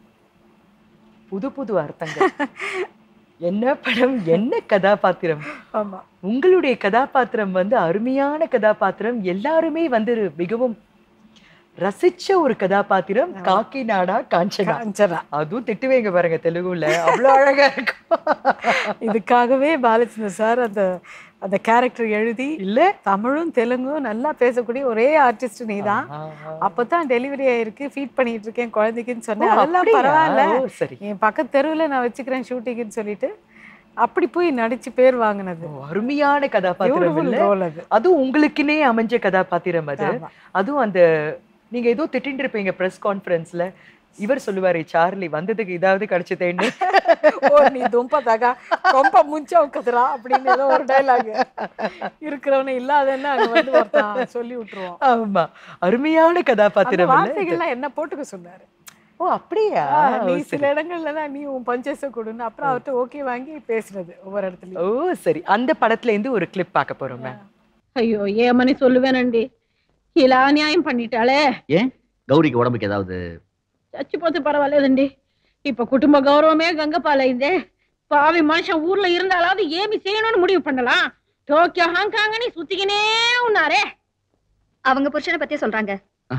புது புது அர்த்தங்கள் என்ன படம் என்ன கதாபாத்திரம் ஆமா உங்களுடைய கதாபாத்திரம் வந்து அருமையான கதாபாத்திரம் எல்லாருமே வந்து மிகவும் ரசிச்ச ஒரு கதாபாத்திரம் காக்கி நாடா காஞ்சனா காஞ்சனா அதுவும் திட்டுவேங்க பாருங்க தெலுங்குல அவ்வளவு அழகா இருக்கும் இதுக்காகவே பாலச்சந்திர சார் அந்த அந்த கேரக்டர் எழுதி இல்ல தமிழும் தெலுங்கும் நல்லா பேசக்கூடிய ஒரே ஆர்டிஸ்ட் நீ தான் ஆஹா. அப்பதான் டெலிவரி ஆயிருக்கு ஃபீட் பண்ணிட்டு இருக்கேன் குழந்தைக்குன்னு சொன்னேன் ஓ, அதெல்லாம் அப்படியா? பரவாயில்ல ஓ, சரி என் பக்கத்து தெருவுல நான் வச்சுக்கிறேன் ஷூட்டிங்னு சொல்லிட்டு அப்படி போய் நடிச்சு பேர் வாங்கினது ஓ, அருமையான கதாபாத்திரம் பியூட்டிஃபுல் இல்ல ரோல் அது அதுவும் உங்களுக்குனே அமைஞ்ச கதாபாத்திரம் அது ஆமா. அதுவும் அந்த நீங்க ஏதோ திட்டின்னு இருப்பீங்க பிரஸ் கான்ஃபரன்ஸ்ல இவர் சொல்லுவாரு சார்லி வந்ததுக்கு இதாவது கிடைச்சதேன்னு ஓ நீ தும்ப தகா ரொம்ப முஞ்சா கதுரா அப்படின்னு ஏதோ ஒரு டைலாக் இருக்கிறவன இல்லாதன்னு அங்க வந்து ஒருத்தன் சொல்லி விட்டுருவோம் ஆமா அருமையான அந்த கதாபாத்திரம் இல்ல இது? வார்த்தைகள்லாம் என்ன போட்டுக்க சொன்னாரு ஓ அப்படியா ஆ, ஓ, நீ சரி. சில இடங்கள்ல தான் நீ உன் பஞ்சஸ கொடுன்னு அப்புறம் அவர்கிட்ட ஓகே வாங்கி பேசுறது ஒவ்வொரு இடத்துலயும் ஓ சரி அந்த படத்துல இருந்து ஒரு கிளிப் பார்க்க போறோம் மேம் అయ్యో ఏమని సొల్లువేనండి ఇలా అన్యాయం பண்ணிட்டாளே கௌரிக்கு உடம்புக்கு ஏதாவது చచ్చిపోతే పర్వాలేదండి இப்ப குடும்ப கௌரவமே கங்க பாலைந்தே பாவி மனுஷன் ஊர்ல இருந்தாலாவது ஏமி செய்யணும்னு முடிவு பண்ணலாம் டோக்கியோ ஹாங்காங்னு சுத்திக்கினே உன்னாரே அவங்க புருஷனை பத்தியே சொல்றாங்க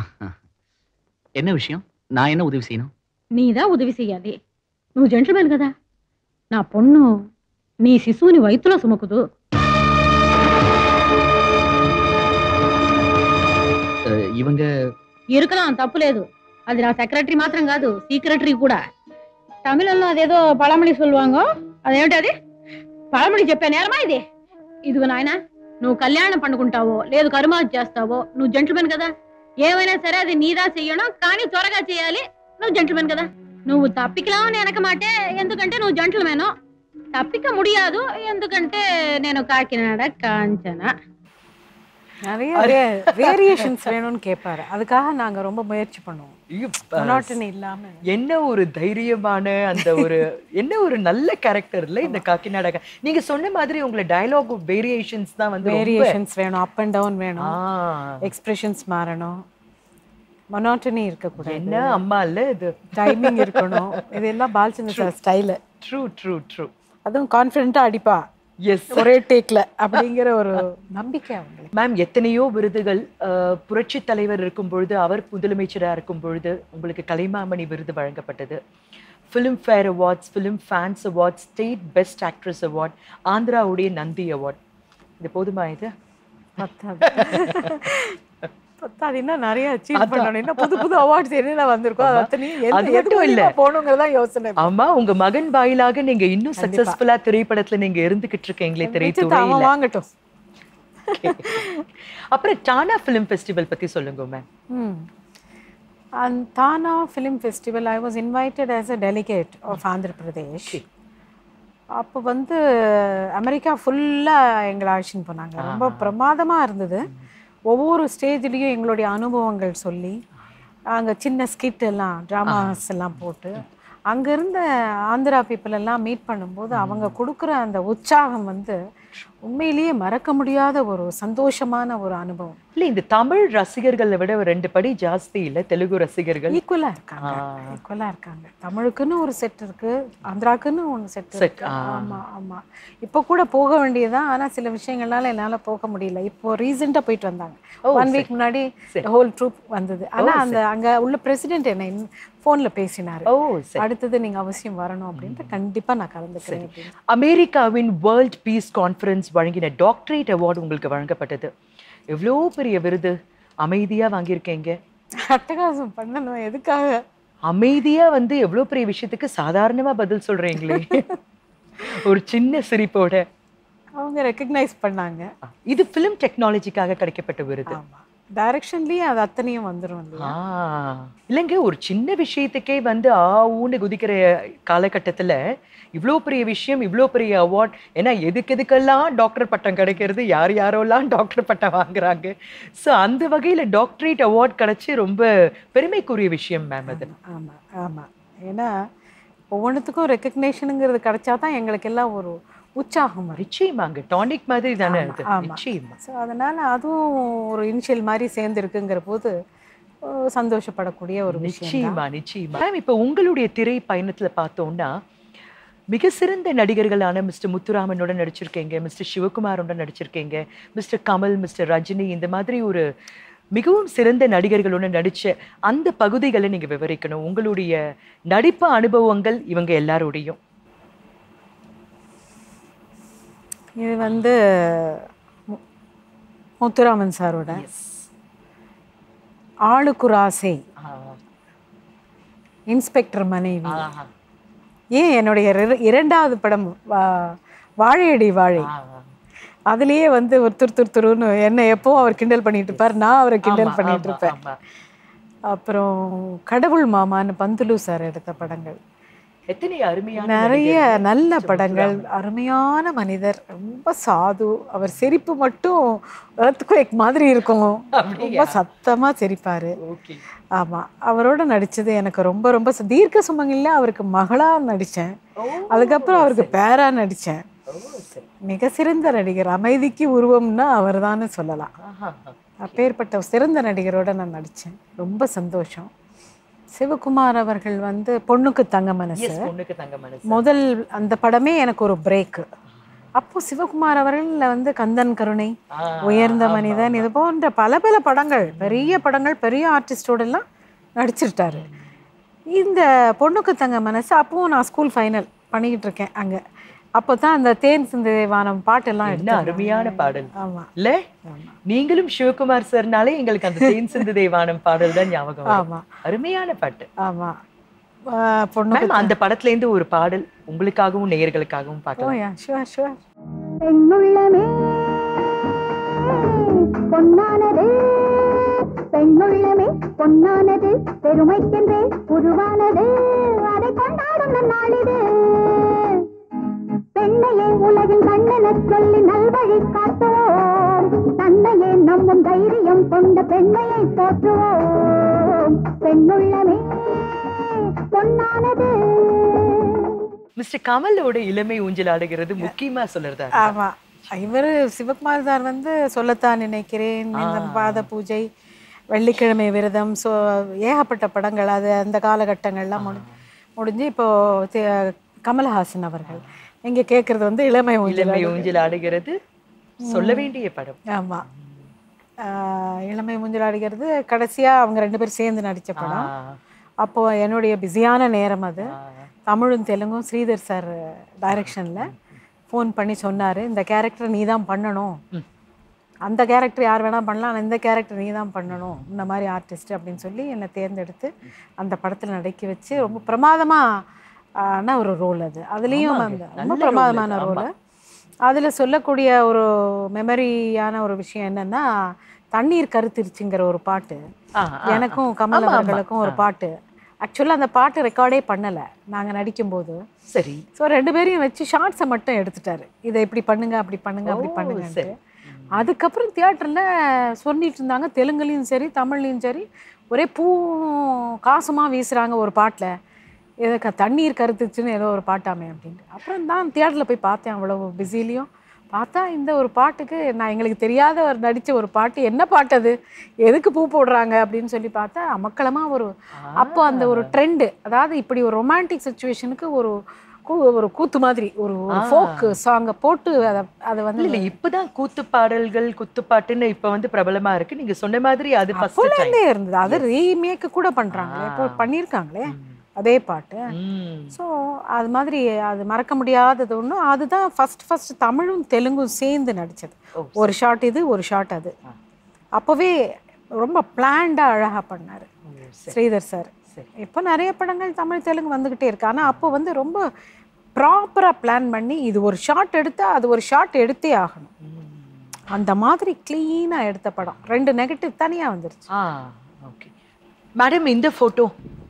என்ன விஷயம் நான் என்ன உதவி செய்யணும் నీదా ఉదవి చెయ్యాలి నువ్వు జెంట్మెన్ కదా నా పొన్ను నీ శిశువుని వయసులో సుమకుదు அஹ், இவங்க ఇరుకదాం తప్పులేదు అది నా సెక్రటరీ మాత్రం కాదు సీక్రటరీ కూడా తమిళంలో అదేదో పళమణి సొల్వాంగో అదేమిటి అది పళమణి చెప్పే నేరమా ఇది ఇదిగో నాయన నువ్వు కళ్యాణం పండుకుంటావో లేదు కరుమాజ్ చేస్తావో నువ్వు జెంట్మెన్ కదా ఏమైనా సరే అది నీదా చెయ్యడం కానీ త్వరగా చేయాలి నువ్వు జెంట్మెన్ కదా నువ్వు తప్పికలావు వెనక మాటే ఎందుకంటే నువ్వు జెంట్మెను తప్పిక ముడియాదు ఎందుకంటే నేను కాకినాడ కాంచన நிறைய வேரியேஷன்ஸ் வேணும்னு கேட்பாரு அதுக்காக நாங்க ரொம்ப முயற்சி பண்ணுவோம் ஐயோ, மொனாட்டனி இல்லாம என்ன ஒரு தைரியமான அந்த ஒரு என்ன ஒரு நல்ல கேரக்டர்ல இந்த காக்கிநாடக நீங்க சொன்ன மாதிரி உங்களை டயலாக் வேரியேஷன்ஸ் தான் வந்து ரொம்ப- வேரியேஷன்ஸ் வேணும் அப் அண்ட் டவுன் ஆ, வேணும் எக்ஸ்பிரஷன்ஸ் மாறணும் மொனாட்டனி இருக்கக்கூடாது என்ன அம்மா இல்ல இது டைமிங் இருக்கணும் இதெல்லாம் Balachandra sir style true true true அதுவும் கான்ஃபிடென்ட்டா அடிப்பா எஸ் ஒரே டேக்ல அப்படிங்கிற ஒரு நம்பிக்கை அவங்களுக்கு மேம் எத்தனையோ விருதுகள் அஹ், புரட்சித் தலைவர் இருக்கும் பொழுது அவர் முதலமைச்சராக இருக்கும் பொழுது உங்களுக்கு கலைமாமணி விருது வழங்கப்பட்டது Filmfare awards film fans awards state best actress award ஆந்திராவுடைய நந்தி அவார்ட் இது போதுமா இது பத்தாது பத்தாது இன்னும் நிறைய அச்சீவ் அதான். பண்ணணும் இன்னும் புது புது அவார்ட்ஸ் என்னென்ன வந்திருக்கோ அது ஆமா. அத்தனையும் அது எந்த எது மட்டும் இல்ல. மூலியமா போகணுங்கிறதா யோசனை ஆமா உங்க மகன் வாயிலாக நீங்க இன்னும் கண்டிப்பா. சக்சஸ்ஃபுல்லா திரைப்படத்துல நீங்க இருந்துகிட்டு இருக்கீங்களே நிச்சயத்தை அவன் திரைத்துறையில வாங்கட்டும் அப்புறம் டானா ஃபிலிம் ஃபெஸ்டிவல் பத்தி சொல்லுங்க ma'am Hmm. And Thana Film Festival, I was invited as a delegate of Andhra Pradesh. அப்போ வந்து அமெரிக்கா ஃபுல்லாக எங்களை அழைச்சின்னு போனாங்க ரொம்ப பிரமாதமாக இருந்தது ஒவ்வொரு ஸ்டேஜ்லேயும் எங்களுடைய அனுபவங்கள் சொல்லி அங்கே சின்ன ஸ்கிட் எல்லாம் ட்ராமாஸ் எல்லாம் போட்டு அங்கே இருந்த ஆந்திரா பீப்புள் எல்லாம் மீட் பண்ணும்போது அவங்க கொடுக்குற அந்த உற்சாகம் வந்து உண்மையிலேயே மறக்க முடியாத ஒரு சந்தோஷமான ஒரு அனுபவம் இல்ல இந்த தமிழ் ரசிகர்களை விட ஒரு ரெண்டு படி ஜாஸ்தி இல்ல தெலுங்கு ரசிகர்கள் ஈக்குவலாக இருக்காங்க ஆ. ஈக்குவலாக இருக்காங்க தமிழுக்குன்னு ஒரு செட் இருக்கு ஆந்திராக்குன்னு ஒன்று செட் Set, இருக்கு ஆ. ஆமா ஆமா இப்போ கூட போக வேண்டியதுதான் ஆனா சில விஷயங்கள்னால என்னால போக முடியல இப்போ ரீசெண்டாக போயிட்டு வந்தாங்க ஓ, ஒன் வீக் முன்னாடி சரி. ஹோல் ட்ரூப் வந்தது ஆனா அந்த அங்க உள்ள பிரசிடென்ட் என்ன ஃபோன்ல பேசினாரு ஓ சரி அடுத்தது நீங்க அவசியம் வரணும் அப்படின்ட்டு கண்டிப்பா நான் கலந்துக்கிறேன் அப்படின்னு அமெரிக்காவின் வேர்ல்ட் பீஸ் கான்ஃபரன்ஸ் வழங்கின டாக்டரேட் அவார்டு உங்களுக்கு வழங்கப்பட்டது எவ்வளோ பெரிய விருது அமைதியா வாங்கியிருக்கீங்க அட்டகாசம் பண்ணணும் எதுக்காக அமைதியா வந்து எவ்வளோ பெரிய விஷயத்துக்கு சாதாரணமா பதில் சொல்றீங்களே ஒரு சின்ன சிரிப்போட அவங்க ரெக்கக்னைஸ் பண்ணாங்க இது ஃபிலிம் டெக்னாலஜிக்காக கிடைக்கப்பட்ட விருது ஆமா டைரக்ஷன்லயே அது அத்தனையும் வந்துரும் இல்லையா ஆ இல்லைங்க ஒரு சின்ன விஷயத்துக்கே வந்து ஆ ஊன்னு குதிக்கிற காலகட்டத்துல இவ்வளோ பெரிய விஷயம் இவ்வளோ பெரிய அவார்ட் ஏன்னா எதுக்கு எதுக்கெல்லாம் டாக்டர் பட்டம் கிடைக்கிறது யார் யாரெல்லாம் டாக்டர் பட்டம் வாங்குறாங்க ஸோ அந்த வகையில டாக்டரேட் அவார்ட் கிடைச்சி ரொம்ப பெருமைக்குரிய விஷயம் மேம் அது ஆமா ஆமா ஏன்னா ஒவ்வொன்றுத்துக்கும் ரெக்கக்னேஷனுங்கிறது கிடைச்சா தான் எங்களுக்கு எல்லாம் ஒரு உற்சாகம் வரும் நிச்சயமாங்க டானிக் மாதிரி தானே ஆமா, அது ஆமா. நிச்சயமா ஸோ அதனால அதுவும் ஒரு இனிஷியல் மாதிரி சேர்ந்துருக்குங்கிற போது அஹ், சந்தோஷப்படக்கூடிய ஒரு விஷயம் நிச்சயமா நிச்சயமா மேம் இப்போ உங்களுடைய திரை பயணத்துல பார்த்தோம்னா மிக சிறந்த நடிகர்களான மிஸ்டர் முத்துராமனோட நடிச்சிருக்கீங்க மிஸ்டர் சிவகுமாரோட நடிச்சிருக்கீங்க மிஸ்டர் கமல் மிஸ்டர் ரஜினி இந்த மாதிரி ஒரு மிகவும் சிறந்த நடிகர்களோட நடிச்ச அந்த பகுதிகளை நீங்க விவரிக்கணும் உங்களுடைய நடிப்பு அனுபவங்கள் இவங்க எல்லாரோடையும் இது வந்து மு- முத்துராமன் சாரோட ஆளுக்குர் ஆசை இன்ஸ்பெக்டர் மனைவி ஏன் என்னுடைய இர- இரண்டாவது படம் வா- வாழையடி வாழை அதுலயே வந்து ஒரு துரு துரு துருன்னு என்ன எப்போ அவர் கிண்டல் பண்ணிட்டு இருப்பார் நான் அவரை கிண்டல் பண்ணிட்டு இருப்பேன் அப்புறம் கடவுள் மாமான்னு பந்துலு சார் எடுத்த படங்கள் எத்தனை அருமையான நிறைய நடிகர்கள். நல்ல படங்கள் அருமையான மனிதர் ரொம்ப சாது அவர் சிரிப்பு மட்டும் earthquake மாதிரி இருக்கும் ரொம்ப சத்தமா சிரிப்பாரு ஓகே ஆமா அவரோட நடிச்சது எனக்கு ரொம்ப ரொம்ப ச- தீர்க்க சுமங்கலில் அவருக்கு மகளா நடிச்சேன் அதுக்கப்புறம் அவருக்கு பேரா நடிச்சேன் மிக சிறந்த நடிகர் அமைதிக்கு உருவம்னா அவர்தான்னு சொல்லலாம் அப்பேற்பட்ட சிறந்த நடிகரோட நான் நடிச்சேன் ரொம்ப சந்தோஷம் சிவகுமார் அவர்கள் வந்து பொண்ணுக்கு தங்க மனசு எஸ் பொண்ணுக்கு தங்க மனசு முதல் அந்த படமே எனக்கு ஒரு பிரேக்கு அப்போ சிவகுமார் அவர்கள் வந்து கந்தன் கருணை ஆ, உயர்ந்த ஆமா, மனிதன் இது போன்ற பல பல படங்கள் பெரிய படங்கள் பெரிய ஆர்டிஸ்டோட எல்லாம் நடிச்சிருட்டாரு இந்த பொண்ணுக்கு தங்க மனசு அப்பவும் நான் ஸ்கூல் ஃபைனல் பண்ணிக்கிட்டு இருக்கேன் அங்க அப்போ தான் அந்த தேன் சிந்து வானம் பாட்டெல்லாம் என்ன எடுத்து அருமையான பாடல் ஆமா இல்ல நீங்களும் சிவகுமார் சார்னாலே எங்களுக்கு அந்த தேன் சிந்து தேவானம் பாடல் தான் ஞாபகம் வரும். ஆமா அருமையான பாட்டு ஆமா ஆஹ் பொண்ணுக்கு மேம் அந்த படத்துல இருந்து ஒரு பாடல் உங்களுக்காகவும் நேயர்களுக்காகவும் ஓ பார்க்கலாம் யா ஷுவர் ஷுவர் பெண்ணுள்ளமே பொன்னானது பெண்ணுள்ளமே பொன்னானது பெருமைக்கென்றே உருவானது அதை கொண்டாடும் நன்னாளிது பெண்ணையே உலகின் கண்ணெனச் சொல்லி நல்வழி காட்டுவோம் தன்னையே நம்பும் தைரியம் கொண்ட பெண்மையை போற்றுவோம் பெண்ணுள்ளமே பொன்னானது மிஸ்டர் கமலோட இளமை ஊஞ்சல் ஆடுகிறது முக்கியமா சொல்றதா ஆமா இவர் சிவகுமார் சார் வந்து சொல்லத்தான் நினைக்கிறேன் இந்த பாத பூஜை வெள்ளிக்கிழமை விரதம் ஸோ ஏகப்பட்ட படங்கள் அது அந்த காலகட்டங்கள்லாம் முடி முடிஞ்சு இப்போ தி- கமலஹாசன் அவர்கள் நீங்க கேட்கறது வந்து இளமை ஊஞ்சல் இளமை ஊஞ்சல் ஆடுகிறது சொல்ல வேண்டிய படம் ஆமா ஆஹ் இளமை ஊஞ்சல் ஆடுகிறது கடைசியா அவங்க ரெண்டு பேரும் சேர்ந்து நடிச்ச படம் ஆ, அப்போ என்னுடைய பிஸியான நேரம் அது ஆ. தமிழும் தெலுங்கும் ஸ்ரீதர் சார் டைரக்ஷனில் ஃபோன் பண்ணி சொன்னார் இந்த கேரக்டர் நீ தான் பண்ணணும் அந்த கேரக்டர் யார் வேணால் பண்ணலாம் ஆனால் இந்த கேரக்டர் நீ தான் பண்ணணும் இந்த மாதிரி ஆர்டிஸ்ட் அப்படின்னு சொல்லி என்னை தேர்ந்தெடுத்து அந்த படத்தில் நடிக்க வச்சு ரொம்ப பிரமாதமாக ஆன ஒரு ரோல் அது அதுலேயும் ஆமாங்க, அந்த நல்ல ரொம்ப role பிரமாதமான அது, ரோல் ஆமா. அதில் சொல்லக்கூடிய ஒரு மெமரியான ஒரு விஷயம் என்னன்னா தண்ணீர் கருத்திருச்சுங்கிற ஒரு பாட்டு ஆ, ஆ, ஆ. எனக்கும் கமல் ஆமா, ஆமா. அவர்களுக்கும் ஒரு ஆ. பாட்டு ஆக்சுவலாக அந்த பாட்டு ரெக்கார்டே பண்ணலை நாங்கள் நடிக்கும்போது சரி ஸோ ரெண்டு பேரையும் வச்சு ஷார்ட்ஸை மட்டும் எடுத்துட்டாரு இதை இப்படி பண்ணுங்க அப்படி பண்ணுங்க அப்படி ஓ, பண்ணுங்கன்ட்டு சரி. அதுக்கப்புறம் தியேட்டரில் சொல்லிட்டு இருந்தாங்க தெலுங்குலையும் சரி தமிழ்லையும் சரி ஒரே பூ காசுமா வீசுறாங்க ஒரு பாட்டில் எதுக்கு தண்ணீர் கருத்துச்சுன்னு ஏதோ ஒரு பாட்டாமே அப்படின்ட்டு அப்புறம் தான் தியேட்டரில் போய் பார்த்தேன் அவ்வளோ பிஸிலையும் பார்த்தா இந்த ஒரு பாட்டுக்கு நான் எங்களுக்கு தெரியாத ஒரு நடித்த ஒரு பாட்டு என்ன பாட்டு அது எதுக்கு பூ போடுறாங்க அப்படின்னு சொல்லி பார்த்தா அமக்களமாக ஒரு அப்போ அந்த ஒரு ட்ரெண்டு அதாவது இப்படி ஒரு ரொமான்டிக் சுச்சுவேஷனுக்கு ஒரு கூ- ஒரு கூத்து மாதிரி ஒரு ஆ. ஃபோக் சாங்கை போட்டு அதை அதை இல்ல வந்து இல்ல இப்பதான் கூத்து பாடல்கள் குத்துப்பாட்டுன்னு இப்ப வந்து பிரபலமா இருக்கு நீங்க சொன்ன மாதிரி அது ஃபர்ஸ்ட் டைம் அப்போலேருந்தே இருந்தது அது ரீமேக் கூட பண்றாங்களே இப்போ ஆ. பண்ணியிருக்காங்களே அதே பாட்டு ஸோ அது மாதிரி அது மறக்க முடியாதது ஒன்று அதுதான் ஃபர்ஸ்ட் ஃபர்ஸ்ட் தமிழும் தெலுங்கும் சேர்ந்து நடிச்சது ஒரு ஷாட் இது ஒரு ஷாட் அது ஆ. அப்போவே ரொம்ப பிளான்டாக அழகாக பண்ணார் ஸ்ரீதர் சார் சரி. இப்போ நிறைய படங்கள் தமிழ் தெலுங்கு வந்துக்கிட்டே இருக்கு ஆனால் அப்போ வந்து ரொம்ப ப்ராப்பராக பிளான் பண்ணி இது ஒரு ஷாட் எடுத்தா அது ஒரு ஷாட் எடுத்தே ஆகணும் அந்த மாதிரி க்ளீனாக எடுத்த படம் ரெண்டு நெகட்டிவ் தனியாக வந்துருச்சு ஆ ஓகே மேடம் இந்த போட்டோ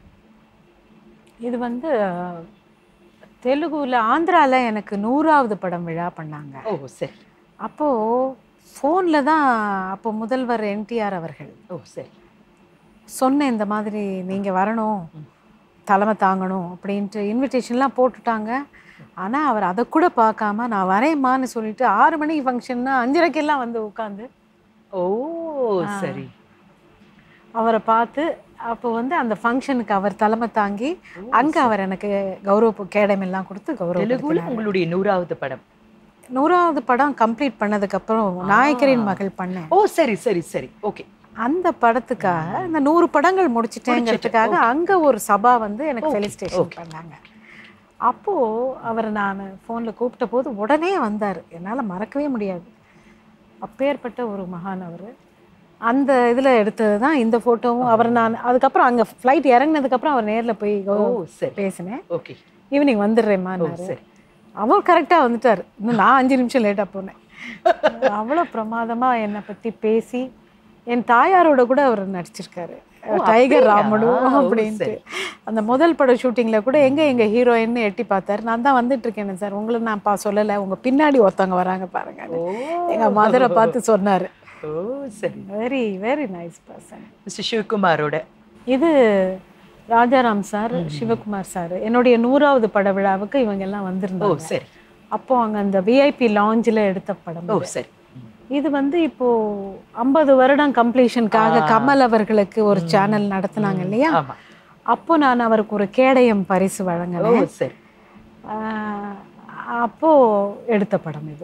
இது வந்து தெலுங்குல ஆந்திரால எனக்கு நூறாவது படம் விழா பண்ணாங்க ஓ சரி அப்போது ஃபோனில் தான் அப்போ முதல்வர் என்டிஆர் அவர்கள் ஓ சரி சொன்னேன் இந்த மாதிரி நீங்கள் வரணும் தலைமை தாங்கணும் அப்படின்ட்டு இன்விடேஷன்லாம் போட்டுட்டாங்க ஆனால் அவர் அதை கூட பார்க்காம நான் வரேம்மான்னு சொல்லிட்டு ஆறு மணிக்கு ஃபங்க்ஷன்னா அஞ்சரைக்கெல்லாம் வந்து உட்காந்து ஓ ஆ. சரி அவரை பார்த்து அப்போ வந்து அந்த ஃபங்க்ஷனுக்கு அவர் தலைமை தாங்கி அங்கே அவர் எனக்கு கௌரவ கேடம் எல்லாம் கொடுத்து தெலுங்குல கௌரவ உங்களுடைய நூறாவது படம் நூறாவது படம் கம்ப்ளீட் பண்ணதுக்கப்புறம் நாயக்கரின் மகள் பண்ணேன் ஓ சரி சரி சரி ஓகே அந்த படத்துக்காக இந்த நூறு படங்கள் முடிச்சிட்டேங்கிறதுக்காக முடிச்சிட்டு, அங்கே ஒரு சபா வந்து எனக்கு Okay, ஃபெலிஸ்டேஷன் okay. பண்ணாங்க அப்போது அவர் நான் ஃபோனில் கூப்பிட்ட போது உடனே வந்தார் என்னால் மறக்கவே முடியாது அப்பேற்பட்ட ஒரு மகான் அவர் அந்த இதில் எடுத்தது தான் இந்த ஃபோட்டோவும் அவர் நான் அதுக்கப்புறம் அங்கே ஃப்ளைட் இறங்கினதுக்கப்புறம் அவர் நேரில் போய் ஓ கௌரவ சரி பேசினேன் ஓகே ஈவினிங் ஓ வந்துடுறேம்மான்னாரு சரி அவர் கரெக்டாக வந்துட்டார் இன்னும் நான் அஞ்சு நிமிஷம் லேட்டாக போனேன் அவ்வளோ பிரமாதமாக என்னை பற்றி பேசி என் தாயாரோட கூட அவர் நடிச்சிருக்காரு ஓ, டைகர் அப்படியா? ராமனு ஓ, அப்படின்ட்டு சரி. அந்த முதல் பட ஷூட்டிங்கில் கூட எங்கே எங்கள் ஹீரோயின்னு எட்டி பார்த்தாரு நான் தான் வந்துட்டு இருக்கேன் சார் உங்களை நான் பா சொல்லலை உங்கள் பின்னாடி ஒருத்தவங்க வராங்க பாருங்க ஓ எங்கள் மதரை பார்த்து சொன்னார் ஓ சரி very very nice person mister சிவகுமாரோட இது ராஜாராம் சார் சிவகுமார் சார் என்னுடைய நூறாவது பட விழாவுக்கு இவங்க எல்லாம் ஓ வந்திருந்தாங்க சரி அப்போ அங்க அந்த விஐபி லாஞ்சில் எடுத்த படம் ஓ இது. சரி இது வந்து இப்போ ஐம்பது வருடம் கம்ப்ளீஷனுக்காக ஆ. கமல் அவர்களுக்கு ஒரு சேனல் நடத்துனாங்க இல்லையா ஆமா அப்போ நான் அவருக்கு ஒரு கேடயம் பரிசு ஓ வழங்கினேன் சரி ஆஹ் அப்போ எடுத்த படம் இது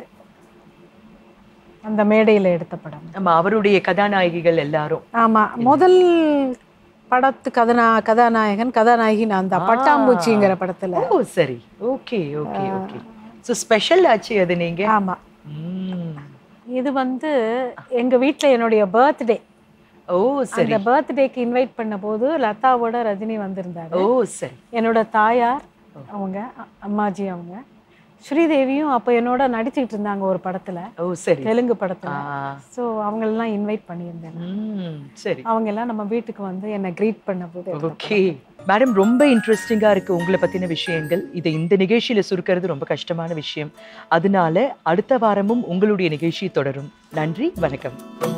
அந்த மேடையில எடுத்த படம் ஆமா அவருடைய கதாநாயகிகள் எல்லாரும் ஆமா முதல் படத்து கதனா கதாநாயகன் கதாநாயகி நான் தான் ஆ. பட்டாம்பூச்சிங்கிற படத்துல ஓ சரி okay okay okay so special ஆச்சு அது நீங்க ஆமா ம். இது வந்து எங்க வீட்ல என்னுடைய பர்த்டே ஓ சரி அந்த பர்த்டேக்கு இன்வைட் பண்ண போது லதாவோட ரஜினி வந்திருந்தாரு ஓ சரி என்னோட தாயார் அவங்க அ- அம்மாஜி அவங்க ஸ்ரீதேவியும் அப்போ என்னோட நடிச்சுக்கிட்டு இருந்தாங்க ஒரு படத்துல ஓ சரி தெலுங்கு ஆ படத்துல ஸோ அவங்களெல்லாம் இன்வைட் பண்ணியிருந்தேன் ம் சரி அவங்க எல்லாம் நம்ம வீட்டுக்கு வந்து என்னை க்ரீட் பண்ண போது எடுத்த ஓகே மேடம் ரொம்ப இன்ட்ரெஸ்டிங்கா இருக்கு உங்களை பத்தின விஷயங்கள் இதை இந்த நிகழ்ச்சியில சுருக்கிறது ரொம்ப கஷ்டமான விஷயம் அதனால அடுத்த வாரமும் உங்களுடைய நிகழ்ச்சி தொடரும் நன்றி வணக்கம்